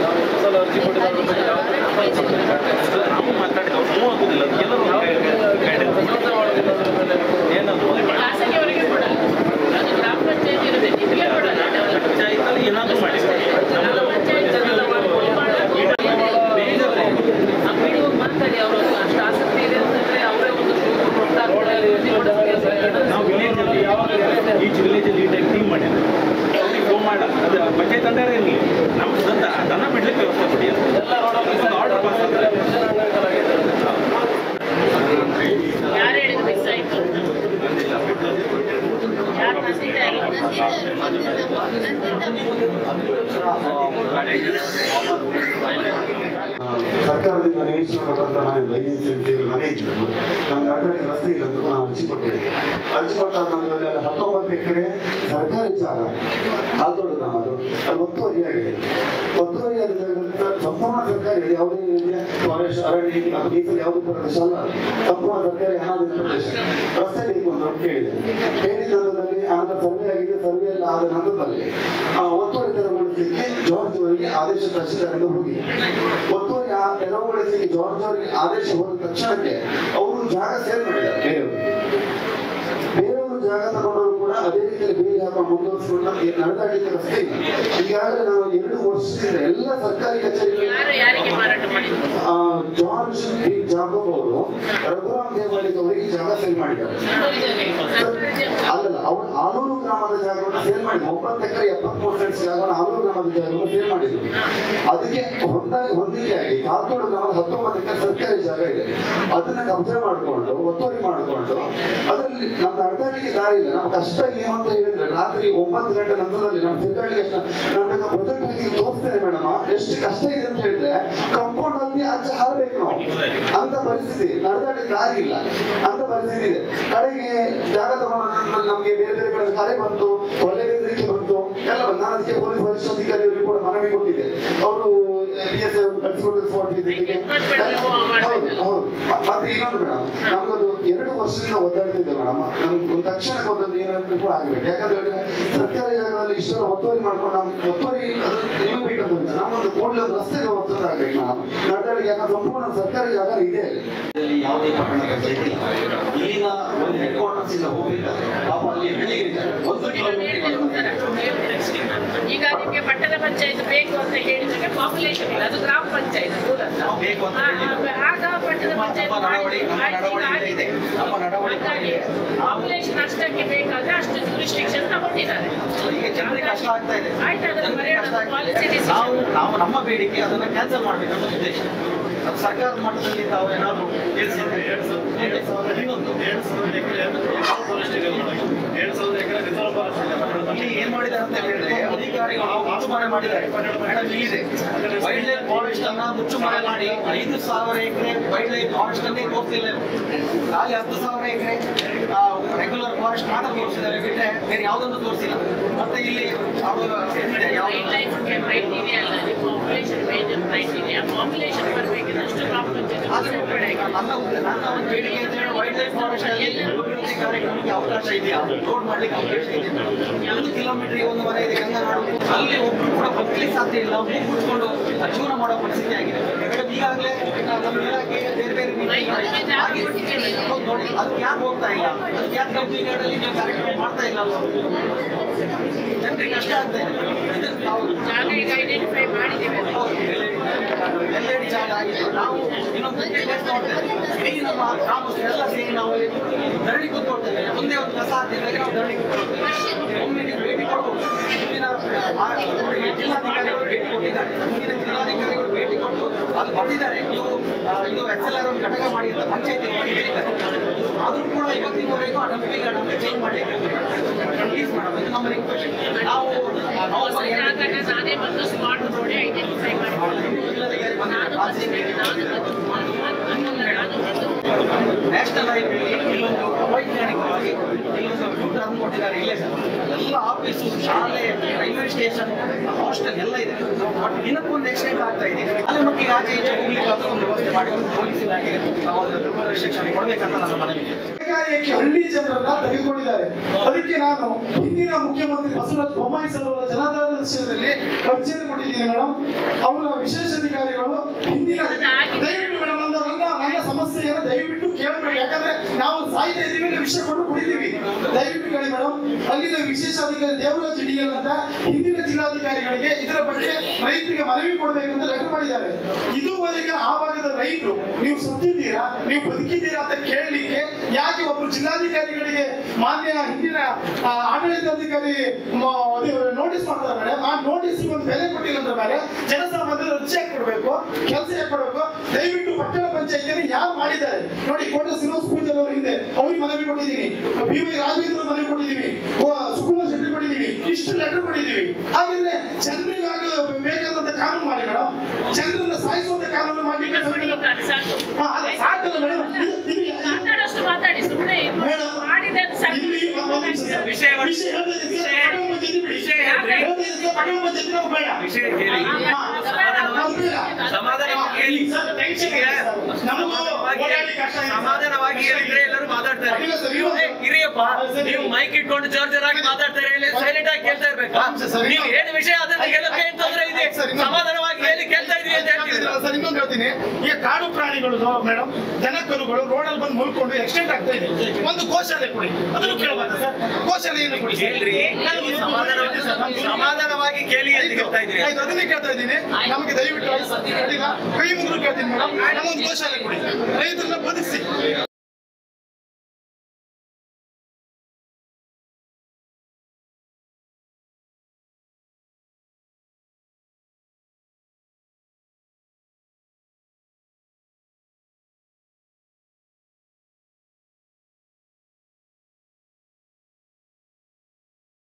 ಖಾಸಗಿಯವರಿಗೆ ಕೊಡಲ್ಲ ಅದು ಗ್ರಾಮ ಪಂಚಾಯತ್ ಇರುತ್ತೆ ನಿಮಗೆ ಕೊಡಲ್ಲ ಏನಾದರೂ ಮಾಡಿ ಗ್ರಾಮ ಪಂಚಾಯತ್ ಆ ಬಿಡಿ ಹೋಗಿ ಮಾತಾಡಿ ಅವರು ಅಷ್ಟು ಆಸಕ್ತಿ ಇದೆ ಅಂತಂದ್ರೆ ಅವರೇ ಒಂದು ಶುರು ಕೊಡ್ತಾರೆ ನಾವು ವಿಲೇಜಲ್ಲಿ ಯಾವಾಗ ಈಚ್ ವಿಲೇಜಲ್ಲಿ ಈ ಟೈಪ್ ಟೀಮ್ ಮಾಡಿದ್ರು ಅವ್ರಿಗೆ ಫೋನ್ ಮಾಡ ಅದು ಪಂಚಾಯತ್ ಅಂಡರ್ ಇರಲಿ ನಮ್ಮ ದನ ದನ ಬಿಡ್ಲಿಕ್ಕೆ ವ್ಯವಸ್ಥೆ ಕೊಡಿ ಅಂತ ಆರ್ಡರ್ ಪಾಸ್ ಯಾರು ಹೇಳಿದ್ರು ಮಿಸ್ ಆಯ್ತು ಯಾರು ತಂದಿದ್ದಾರೆ ಸರ್ಕಾರದಿಂದ ನೇಮಿಸಿಕೊಂಡಂತ ಮನೆ ಲೈಸೆನ್ಸ್ ಅಂತೇಳಿ ಮನೆ ಇತ್ತು ನಮ್ಗೆ ಆ ಕಡೆ ರಸ್ತೆ ಇಲ್ಲ ಅಂತ ನಾವು ಅರ್ಜಿ ಕೊಟ್ಟಿದ್ದೆ ಅರ್ಜಿ ಕೊಟ್ಟಾದ ನಂತರದಲ್ಲಿ ಅಲ್ಲಿ ಹತ್ತೊಂಬತ್ತು ಎಕರೆ ಸರ್ಕಾರಿ ಜಾಗ ಆಲ್ದೊಡ್ಡ ನಮ್ಮದು ಅದು ಒತ್ತುವರಿ ಆಗಿದೆ ಒತ್ತುವರಿ ಆದ ಜಾಗದಿಂದ ಸಂಪೂರ್ಣ ಸರ್ಕಾರಿ ಯಾವುದೇ ರೀತಿಯ ಫಾರೆಸ್ಟ್ ಅರಣ್ಯ ಅದು ಮೀಸಲು ಯಾವುದೇ ಪ್ರದೇಶ ಅಲ್ಲ ಅದು. ಸಂಪೂರ್ಣ ಸರ್ಕಾರಿ ಅನಾದಿತ ಪ್ರದೇಶ ರಸ್ತೆ ಬೇಕು ಅಂತ ಅವ್ರು ಕೇಳಿದೆ ಕೇಳಿದ ನಂತರದಲ್ಲಿ ಆನಂತರ ಸರ್ವೆ ಆಗಿದೆ ಸರ್ವೆ ಎಲ್ಲ ಆದ ನಂತರದಲ್ಲಿ ಆ ಒತ್ತುವರಿ ತೆರವುಗೊಳಿಸಲಿಕ್ಕೆ ಜಾರ್ಜ್ ಅವರಿಗೆ ಆದೇಶ ತಹಶೀಲ್ದಾರಿಂದ ಹೋಗಿ ಒತ್ತುವರಿ ಆ ತೆರವುಗೊಳಿಸಲಿಕ್ಕೆ ಜಾರ್ಜ್ ಅವರಿಗೆ ಆದೇಶ ಹೋದ ತಕ್ಷಣಕ್ಕೆ ಅವರು ಜಾಗ ಸೇಲ್ ಮಾಡಿದ್ದಾರೆ ಬೇರೆಯವರು ಬೇರೆಯವರು ಜಾಗ ತಗೊಂಡವರು ಕೂಡ ಅದೇ ರೀತಿಯಲ್ಲಿ ಬೇರೆ ಹಾಕೊಂಡು ಮುಂದುವರಿಸಿಕೊಂಡು ನಮಗೆ ನಡೆದಾಡಲಿಕ್ಕೆ ರಸ್ತೆ ಇಲ್ಲ ಈಗಾಗಲೇ ನಾವು ಎರಡು ವರ್ಷದಿಂದ ಎಲ್ಲ ಸರ್ಕಾರಿ ಕಚೇರಿಗಳು ಯಾರು ಯಾರಿಗೆ ಮಾರಾಟ ಮಾಡಿದ್ರು ಆ, ಜಾರ್ಜ್ ಬಿ ಜಾಕೋಬ್ ಅವರು ರಘುರಾಮ್ ದೇವಾಡಿಗೆ ಅವರಿಗೆ ಜಾಗ ಸೇಲ್ ಮಾಡಿದ್ದಾರೆ ಅಲ್ಲಲ್ಲ ಅವರು ಆಲೂರು ಗ್ರಾಮದ ಜಾಗವನ್ನು ಸೇಲ್ ಮಾಡಿದ್ರು ಒಂಬತ್ತು ಎಕರೆ ಎಪ್ಪತ್ಮೂರು ಸೆಂಟ್ಸ್ ಜಾಗವನ್ನು ಆಲೂರು ಗ್ರಾಮದ ಜಾಗವನ್ನು ಸೇಲ್ ಮಾಡಿದ್ರು ಅದಕ್ಕೆ ಹೊಂದ ಹೊಂದಿಕೆಯಾಗಿ ಕಾಲ್ತೋಡು ಗ್ರಾಮದ ಹತ್ತೊಂಬತ್ತು ಎಕರೆ ಸರ್ಕಾರಿ ಜಾಗ ಇದೆ ಅದನ್ನ ಕಬ್ಜೆ ಮಾಡಿಕೊಂಡು ಒತ್ತುವರಿ ಮಾಡಿಕೊಂಡು ಅದರಲ್ಲಿ ನಮ್ಗೆ ಅಡ್ಡಾಡಲಿಕ್ಕೆ ದಾರಿ ಇಲ್ಲ ನಮ್ಮ ಕಷ್ಟ ಏನು ಅಂತ ಹೇಳಿದ್ರೆ ರಾತ್ರಿ ಒಂಬತ್ತು ಗಂಟೆ ನಂತರದಲ್ಲಿ ನಮ್ಮ ತಿರುಗಾಳಿಗೆ ನಾನು ಪ್ರೊಜೆಕ್ಟ್ ಹಾಕಿ ತೋರಿಸ್ತೇನೆ ಮೇಡಮ್ ಎಷ್ಟು ಕಷ್ಟ ಇದೆ ಅಂತ ಹೇಳಿದ್ರೆ ಕಂಪೌಂಡ್ ಅಲ್ಲಿ ಆಚೆ ಹಾರಬೇಕು ನಾವು ಅಂತ ಪರಿಸ್ಥಿತಿ ನಡೆದಾಡಲಿಕ್ಕೆ ದಾರಿ ಇಲ್ಲ ಅಂತ ಪರಿಸ್ಥಿತಿ ಇದೆ ಕಡೆಗೆ ಜಾಗ ತಗೊಂಡು ನಮಗೆ ಬೇರೆ ಬೇರೆ ಕಡೆ ಕರೆ ಬಂತು ಕೊಲೆ ಬೆದರಿಕೆ ಬಂತು ಎಲ್ಲ ಬಂತು ನಾನು ಅದಕ್ಕೆ ಪೊಲೀಸ್ ವರಿಷ್ಠಾಧಿಕಾರಿಯವರಿಗೆ ಕೂಡ ಮನವಿ ಕೊಟ್ಟಿದ್ದೆ ಅವರು ಬಿ ಎಸ್ ಕಳಿಸ್ಕೊಂಡು ಸ್ಪಾಟ್ ಹೌದು ಹೌದು ಮ- ಮತ್ತೆ ಇನ್ನೊಂದು ಮೇಡಮ್ ನಮ್ಗದು ಎರಡು ವರ್ಷದಿಂದ ಒದ್ದಾಡ್ತಿದ್ದೆ ಮೇಡಮ್ ನಮ್ಗೆ ಒಂದು ತಕ್ಷಣಕ್ಕೆ ಒಂದೊಂದು ಏನಾದ್ರು ಕೂಡ ಆಗ್ಬೇಕು ಯಾಕಂದ್ರೆ ಹೇಳಿದ್ರೆ ಸರ್ಕಾರಿ ಜಾಗದಲ್ಲಿ ಇಷ್ಟೆಲ್ಲ ಒತ್ತುವರಿ ಮಾಡ್ಕೊಂಡು ನಮ್ಗೆ ಒತ್ತುವರಿ ಅದು ನಿಮಗೆ ಬೇಕಂತ ನಮ್ಮೊಂದು ಕೂಡಲೇ ಒಂದು ರಸ್ತೆ ವ್ಯವಸ್ಥೆ ಆಗ್ಬೇಕು ಮೇಡಮ್ ನಡೆದಾಡಿಗೆ ಯಾಕಂದ್ರೆ ಸಂಪೂರ್ಣ ಸರ್ಕಾರಿ ಜಾಗ ಇದೆ ಇಲ್ಲಿ ಯಾವುದೇ ಪಟ್ಟಣ ಪಂಚಾಯತ್ ಇಲ್ಲ ಇಲ್ಲಿನ ಒಂದು ಹೆಡ್ ಕ್ವಾರ್ಟರ್ಸ್ ಇಂದ ಹೋಗ್ಬೇಕಾದ್ರೆ ಪಾಪ ಅಲ್ಲಿ ಹಳ್ಳಿಗಳಿದ್ದಾರೆ ಒಂದು ಕಿಲೋಮೀಟರ್ ಈಗ ಅದಕ್ಕೆ ಪಟ್ಟಣ ಪಂಚಾಯತ್ ಬೇಕು ಅಂತ ಹೇಳಿದ್ರೆ ಪಾಪ್ಯುಲೇಷನ್ ಇಲ್ಲ ಅದು ಗ್ರಾಮ ಪಂಚಾಯತ್ ಮೂಲತಃ ಬೇಕು ಅಂತ ಆ, ಹೇಳಿದ್ರು. ಆಗ ಪಟ್ಟಣ ಪಂಚಾಯತ್ ನಮ್ಮ ನಡವಳಿ ನಮ್ಮ ನಡವಳಿಕೆ ಇದೆ ನಮ್ಮ ನಡವಳಿಕೆ ಇದೆ ಪಾಪ್ಯುಲೇಷನ್ ಅಷ್ಟಕ್ಕೆ ಬೇಕಾದ್ರೆ ಅಷ್ಟು ಜೂರಿಸ್ಟಿಕ್ಷನ್ ತಗೊಂಡಿದ್ದಾರೆ ಈಗ ಜನರಿಗೆ ಕಷ್ಟ ಆಗ್ತಾ ಇದೆ ಆಯ್ತು ಅದನ್ನು ಜನರಿಗೆ ಕಷ್ಟ ಬರೆಯೋಣ ಪಾಲಿಸಿ ಆಗ್ತಾ ಇದೆ. ಡಿಸಿಷನ್ ನಾವು ನಾವು ನಮ್ಮ ಬೇಡಿಕೆ ಅದನ್ನ ಕ್ಯಾನ್ಸಲ್ ಮಾಡಬೇಕು ಅನ್ನೋ ಉದ್ದೇಶ ಅದು ಸರ್ಕಾರದ ಮಟ್ಟದಲ್ಲಿ ತಾವು ಏನಾದ್ರು ತಿಳಿಸಿದ್ರೆ ಇನ್ನೊಂದು ಇಲ್ಲಿ ಏನ್ ಮಾಡಿದ್ದಾರೆ ಅಂತ ಹೇಳಿದ್ರೆ ಅಧಿಕಾರಿಗಳು ಮುಚ್ಚುಮರೆ ಮಾಡಿದ್ದಾರೆ ಮೇಡಮ್ ಇಲ್ಲಿದೆ ವೈಲ್ಡ್ ಲೈಫ್ ಫಾರೆಸ್ಟ್ ಅನ್ನ ಮುಚ್ಚುಮರೆ ಮಾಡಿ ಐದು ಸಾವಿರ ಎಕರೆ ವೈಲ್ಡ್ ಲೈಫ್ ಫಾರೆಸ್ಟ್ ಅನ್ನೇ ತೋರಿಸಿಲ್ಲ ಖಾಲಿ ಹತ್ತು ಸಾವಿರ ಎಕರೆ ರೆಗ್ಯುಲರ್ ಫಾರೆಸ್ಟ್ ಫಾರೆಸ್ಟ್ ಮಾತ್ರ ತೋರಿಸಿದ್ದಾರೆ ಬಿಟ್ಟರೆ ಬೇರೆ ಯಾವುದೊಂದು ತೋರಿಸಿಲ್ಲ ಮತ್ತೆ ಇಲ್ಲಿ ಅವರು ವೈಲ್ಡ್ ಲೈಫ್ಗೆ ಕ್ರೈಟೀರಿಯಾ ಅಲ್ಲ ಪಾಪ್ಯುಲೇಷನ್ ಮೇಜರ್ ಕ್ರೈಟೀರಿಯಾ ಪಾಪ್ಯುಲೇಷನ್ ಬರಬೇಕಿದ್ರೆ ಅಷ್ಟು ಗ್ರಾಮ ಪಂಚಾಯತ್ ನನ್ನ ನನ್ನ ಒಂದು ಬೇಡಿಕೆ ಅಂತ ಹೇಳಿ ವೈಲ್ಡ್ ಲೈಫ್ ಫಾರೆಸ್ಟ್ ಅಲ್ಲಿ ಅಭಿವೃದ್ಧಿ ಕಾರ್ಯಕ್ರಮಕ್ಕೆ ಅವಕಾಶ ಇದೆಯಾ ರೋಡ್ ಮಾಡ್ಲಿಕ್ಕೆ ಅವಕಾಶ ಇದೆ ಒಂದು ಕಿಲೋಮೀಟರ್ ಒಂದು ಮನೆ ಇದೆ ಗಂಗನಾಡು ಅಲ್ಲಿ ಒಬ್ರು ಕೂಡ ಬದುಕಲಿಕ್ಕೆ ಸಾಧ್ಯ ಇಲ್ಲ ಮೂಗು ಮುಚ್ಕೊಂಡು ಜೀವನ ಮಾಡೋ ಪರಿಸ್ಥಿತಿ ಆಗಿದೆ ಯಾಕಂದ್ರೆ ಈಗಾಗಲೇ ನಮ್ಮ ಇಲಾಖೆ ಬೇರೆ ಬೇರೆ ರೀತಿಯಲ್ಲಿ ಆಗಿದೆ. ಹೌದು ನೋಡಿ ಅದಕ್ಕೆ ಯಾಕೆ ಹೋಗ್ತಾ ಇಲ್ಲ ಅದಕ್ಕೆ ಯಾಕೆ ಕಂಪ್ನಿಗಳಲ್ಲಿ ನೀವು ಕಾರ್ಯಕ್ರಮ ಮಾಡ್ತಾ ಇಲ್ಲ ಅಲ್ವಾ? ಜನರಿಗೆ ಕಷ್ಟ ಆಗ್ತಾ ಇದೆ ಇದನ್ನು ನಾವು ಜಾಗ ಈಗ ಐಡೆಂಟಿಫೈ ಮಾಡಿದ್ದೇವೆ ಎಲ್ಲೆಡೆ ಜಾಗ ಆಗಿದೆ ನಾವು ಇನ್ನೊಂದು place ನೋಡ್ತೇವೆ ಇಡೀ ನಮ್ಮ ಗ್ರಾಮಸ್ಥರೆಲ್ಲ ಸೇರಿ ನಾವು ಧರಣಿ ಕೂತ್ಕೊಳ್ತೇವೆ ಒಂದೇ ಒಂದು ಕಸ ಹಾಕಿದಾಗ ನಾವು ಧರಣಿ ಕೂತ್ಕೊಳ್ತೇವೆ ಒಮ್ಮೆ ನೀವು ಭೇಟಿ ಕೊಡ್ಬೋದು ಮುಂದಿನ ಆ, ಅವರಿಗೆ ಜಿಲ್ಲಾಧಿಕಾರಿಗಳು ಭೇಟಿ ಕೊಟ್ಟಿದ್ದಾರೆ ಮುಂದಿನ ಜಿಲ್ಲಾಧಿಕಾರಿಗಳು ಭೇಟಿ ಕೊಟ್ಟು ಅಲ್ಲಿ ಬಂದಿದ್ದಾರೆ ನೀವು ಆ, ಇದು ಎಕ್ಸ್ ಎಲ್ ಆರ್ ಒಂದು ಘಟಕ ಮಾಡಿ ಅಂತ ಪಂಚಾಯತಿ ಹೇಳಿದ್ದಾರೆ ಆದ್ರೂ ಕೂಡ ಇವತ್ತಿನವರೆಗೂ ಆ ಡಂಪಿಂಗ್ ಗಾರ್ಡನ್ ಚೇಂಜ್ ಮಾಡಿ ಪ್ಲೀಸ್ ಮಾಡಬೇಕು ಇದು ನಮ್ಮ ರಿಕ್ವೆಸ್ಟ್ ನಾವು ನವೆಂಬರ್ ಎರಡು ಜಾಗನ ನಾನೇ ಬಂದು ಸ್ಪಾಟ್ ನೋಡಿ ಐಡೆಂಟಿಫೈ ಮಾಡಿ ನಾನು ಬಂದಿದ್ದೇನೆ ನಾನು ಬಂದು ನಾನು ಬಂದು ನ್ಯಾಷನಲ್ ಹೈವೇಲಿ ಇಲ್ಲೊಂದು ಅವೈಜ್ಞಾನಿಕವಾಗಿ ಇಲ್ಲೊಂದು ಫುಡ್ ತಂದು ಕೊಟ್ಟಿದ್ದಾರೆ ಇಲ್ಲೇ ಸರ್ ಎಲ್ಲ ಆಫೀಸು ಶಾಲೆ ರೈಲ್ವೆ ಸ್ಟೇಷನ್ ಹಾಸ್ಟೆಲ್ ಎಲ್ಲ ಇದೆ ಬಟ್ ದಿನಕ್ಕೊಂದು ಆಕ್ಸಿಡೆಂಟ್ ಆಗ್ತಾ ಇದೆ ಅಲ್ಲಿ ಮಕ್ಕಳಿಗೆ ಆಚೆ ಈಚೆ ಹೋಗ್ಲಿಕ್ಕೆ ಅದು ಒಂದು ವ್ಯವಸ್ಥೆ ಮಾಡಿ ಪೊಲೀಸ್ ಇಲಾಖೆಗೆ ನಾವು ಅದರ ಶಿಕ್ಷಣ ಕೊಡಬೇಕಂತ ನನ್ನ ಮನವಿ ಏಕಾಏಕಿ ಹಳ್ಳಿ ಜನರನ್ನ ತೆಗೆದುಕೊಂಡಿದ್ದಾರೆ ಅದಕ್ಕೆ ನಾನು ಹಿಂದಿನ ಮುಖ್ಯಮಂತ್ರಿ ಬಸವರಾಜ ಬೊಮ್ಮಾಯಿ ಸರ್ ಅವರ ಜನಾಧಾರದ ವಿಷಯದಲ್ಲಿ ಅರ್ಜಿಯನ್ನು ಕೊಟ್ಟಿದ್ದೀನಿ ಮೇಡಮ್ ಅವರ ವಿಶೇಷ ಅಧಿಕಾರಿಗಳು ಹಿಂದಿನ ದಯವಿಟ್ಟು ಮೇಡಮ್ ನನ್ನ ನನ್ನ ನನ್ನ ಸಮಸ್ಯೆಯನ್ನು ದಯವಿಟ್ಟು ಕೇಳಬೇಕು ಯಾಕಂದ್ರೆ ನಾವು ಸಾಯ್ತಾ ಇದೀವಿ ನಾವು ವಿಷಯ ಕೊಟ್ಟು ಕುಡಿದೀವಿ ದಯವಿಟ್ಟು ಕೇಳಿ ಮೇಡಮ್ ಅಲ್ಲಿನ ವಿಶೇಷ ಅಧಿಕಾರಿ ದೇವರಾಜ್ ಡಿಎಲ್ ಅಂತ ಹಿಂದಿನ ಜಿಲ್ಲಾಧಿಕಾರಿಗಳಿಗೆ ಇದರ ಬಗ್ಗೆ ರೈತರಿಗೆ ಮನವಿ ಕೊಡಬೇಕಂತ ಲೆಟರ್ ಮಾಡಿದ್ದಾರೆ ಇದುವರೆಗೆ ಆ ಭಾಗದ ರೈತರು ನೀವು ಸತ್ತಿದ್ದೀರಾ ನೀವು ಬದುಕಿದ್ದೀರಾ ಅಂತ ಕೇಳಲಿಕ್ಕೆ ಯಾಕೆ ಒಬ್ರು ಜಿಲ್ಲಾಧಿಕಾರಿಗಳಿಗೆ ಮಾನ್ಯ ಹಿಂದಿನ ಆ, ಆಡಳಿತಾಧಿಕಾರಿ ನೋಟಿಸ್ ಮಾಡ್ತಾರೆ ಮೇಡಮ್ ಆ ನೋಟಿಸ್ ಒಂದು ಬೆಲೆ ಕೊಟ್ಟಿಲ್ಲ ಅಂದ್ರೆ ಮೇಲೆ ಜನಸಾಮಾನ್ಯರು ಅರ್ಜಿ ಯಾಕೆ ಕೊಡ್ಬೇಕು ಕೆಲಸ ಯಾಕೆ ಕೊಡ್ಬೇಕು ದಯವಿಟ್ಟು ಪಟ್ಟಣ ಪಂಚಾಯತಿಯನ್ನು ಯಾರು ಮಾಡಿದ್ದಾರೆ ನೋಡಿ ಕೋಟೆ ಶ್ರೀನಿವಾಸ ಪೂಜಾರಿ ಅವರು ಹಿಂದೆ ಅವ್ರಿಗೆ ಮನವಿ ಕೊಟ್ಟಿದ್ದೀನಿ ಬಿ ವೈ ರಾಘವೇಂದ್ರ ಮನವಿ ಕೊಟ್ಟಿದ್ದೀವಿ ಓ, ಸುಕುಮಾರ್ ಶೆಟ್ಟಿ ಕೊಟ್ಟಿದ್ದೀವಿ ಇಷ್ಟು ಲೆಟರ್ ಕೊಟ್ಟಿದ್ದೀವಿ ಹಾಗಿದ್ರೆ ಜನರಿಗಾಗ ಬೇಕಾದಂತ ಕಾನೂನು ಮಾಡಿ ಮೇಡಮ್ ಜನರನ್ನ ಸಾಯಿಸುವಂತ ಕಾನೂನು ಮಾಡಲಿಕ್ಕೆ ಹಾ, ಅದೇ ಸಾಕಲ್ಲ ಮೇಡಮ್ ಮಾತಾಡೋಷ್ಟು ಮಾತಾಡಿ ಸುಮ್ಮನೆ ಮಾಡಿದೆ ಅಂತ ಸರ್ ವಿಷಯ ವಿಷಯ ವಿಷಯ ಹೇಳಿ ಸಮಾಧಾನವಾಗಿ ಹೇಳಿ ಸಮಾಧಾನವಾಗಿ ಹೇಳಿದ್ರೆ ಎಲ್ಲರೂ ಮಾತಾಡ್ತಾರೆ ಏ, ಇರಿಯಪ್ಪ ನೀವು ಮೈಕ್ ಇಟ್ಕೊಂಡು ಜೋರ್ ಜೋರಾಗಿ ಮಾತಾಡ್ತಾರೆ ಸೈಲೆಂಟ್ ಆಗಿ ಕೇಳ್ತಾ ಇರ್ಬೇಕಾ ನೀವು ಏನು ವಿಷಯ ಅದನ್ನ ಹೇಳಕ್ಕೆ ಏನ್ ತೊಂದ್ರೆ ಇದೆ ಸಮಾಧಾನವಾಗಿ ಹೇಳಿ ಕೇಳ್ತಾ ಇದ್ರಿ ಅಂತ ಹೇಳ್ತಿದ್ರು ಸರ್ ಇನ್ನೊಂದು ಹೇಳ್ತೀನಿ ಈಗ ಕಾಡು ಪ್ರಾಣಿಗಳು ಮೇಡಮ್ ದನ ಕರುಗಳು ರೋಡಲ್ಲಿ ಬಂದು ಮುಳ್ಕೊಂಡು ಆಕ್ಸಿಡೆಂಟ್ ಆಗ್ತಾ ಇದೆ ಒಂದು ಗೋಶಾಲೆ ಕೊಡಿ ಅದನ್ನು ಕೇಳಬಾರ್ದು ಸರ್ ಗೋಶಾಲೆಯನ್ನು ಕೊಡಿ ಹೇಳ್ರಿ ಸಮಾಧಾನವಾಗಿ ಸಮಾಧಾನವಾಗಿ ಕೇಳಿ ಅಂತ ಹೇಳ್ತಾ ಇದ್ರಿ ಆಯ್ತು ಅದನ್ನೇ ಕೇಳ್ತಾ ಇದ್ದೀನಿ ನಮಗೆ ದಯವಿಟ್ಟು ಈಗ ಕೈ ಮುಗಿದು ಕೇಳ್ತೀನಿ ಮೇಡಮ್ ನಮ್ಮೊಂದು ಗೋಶಾಲೆ ಕೊಡಿ ರೈತರನ್ನ ಬದುಕಿಸಿ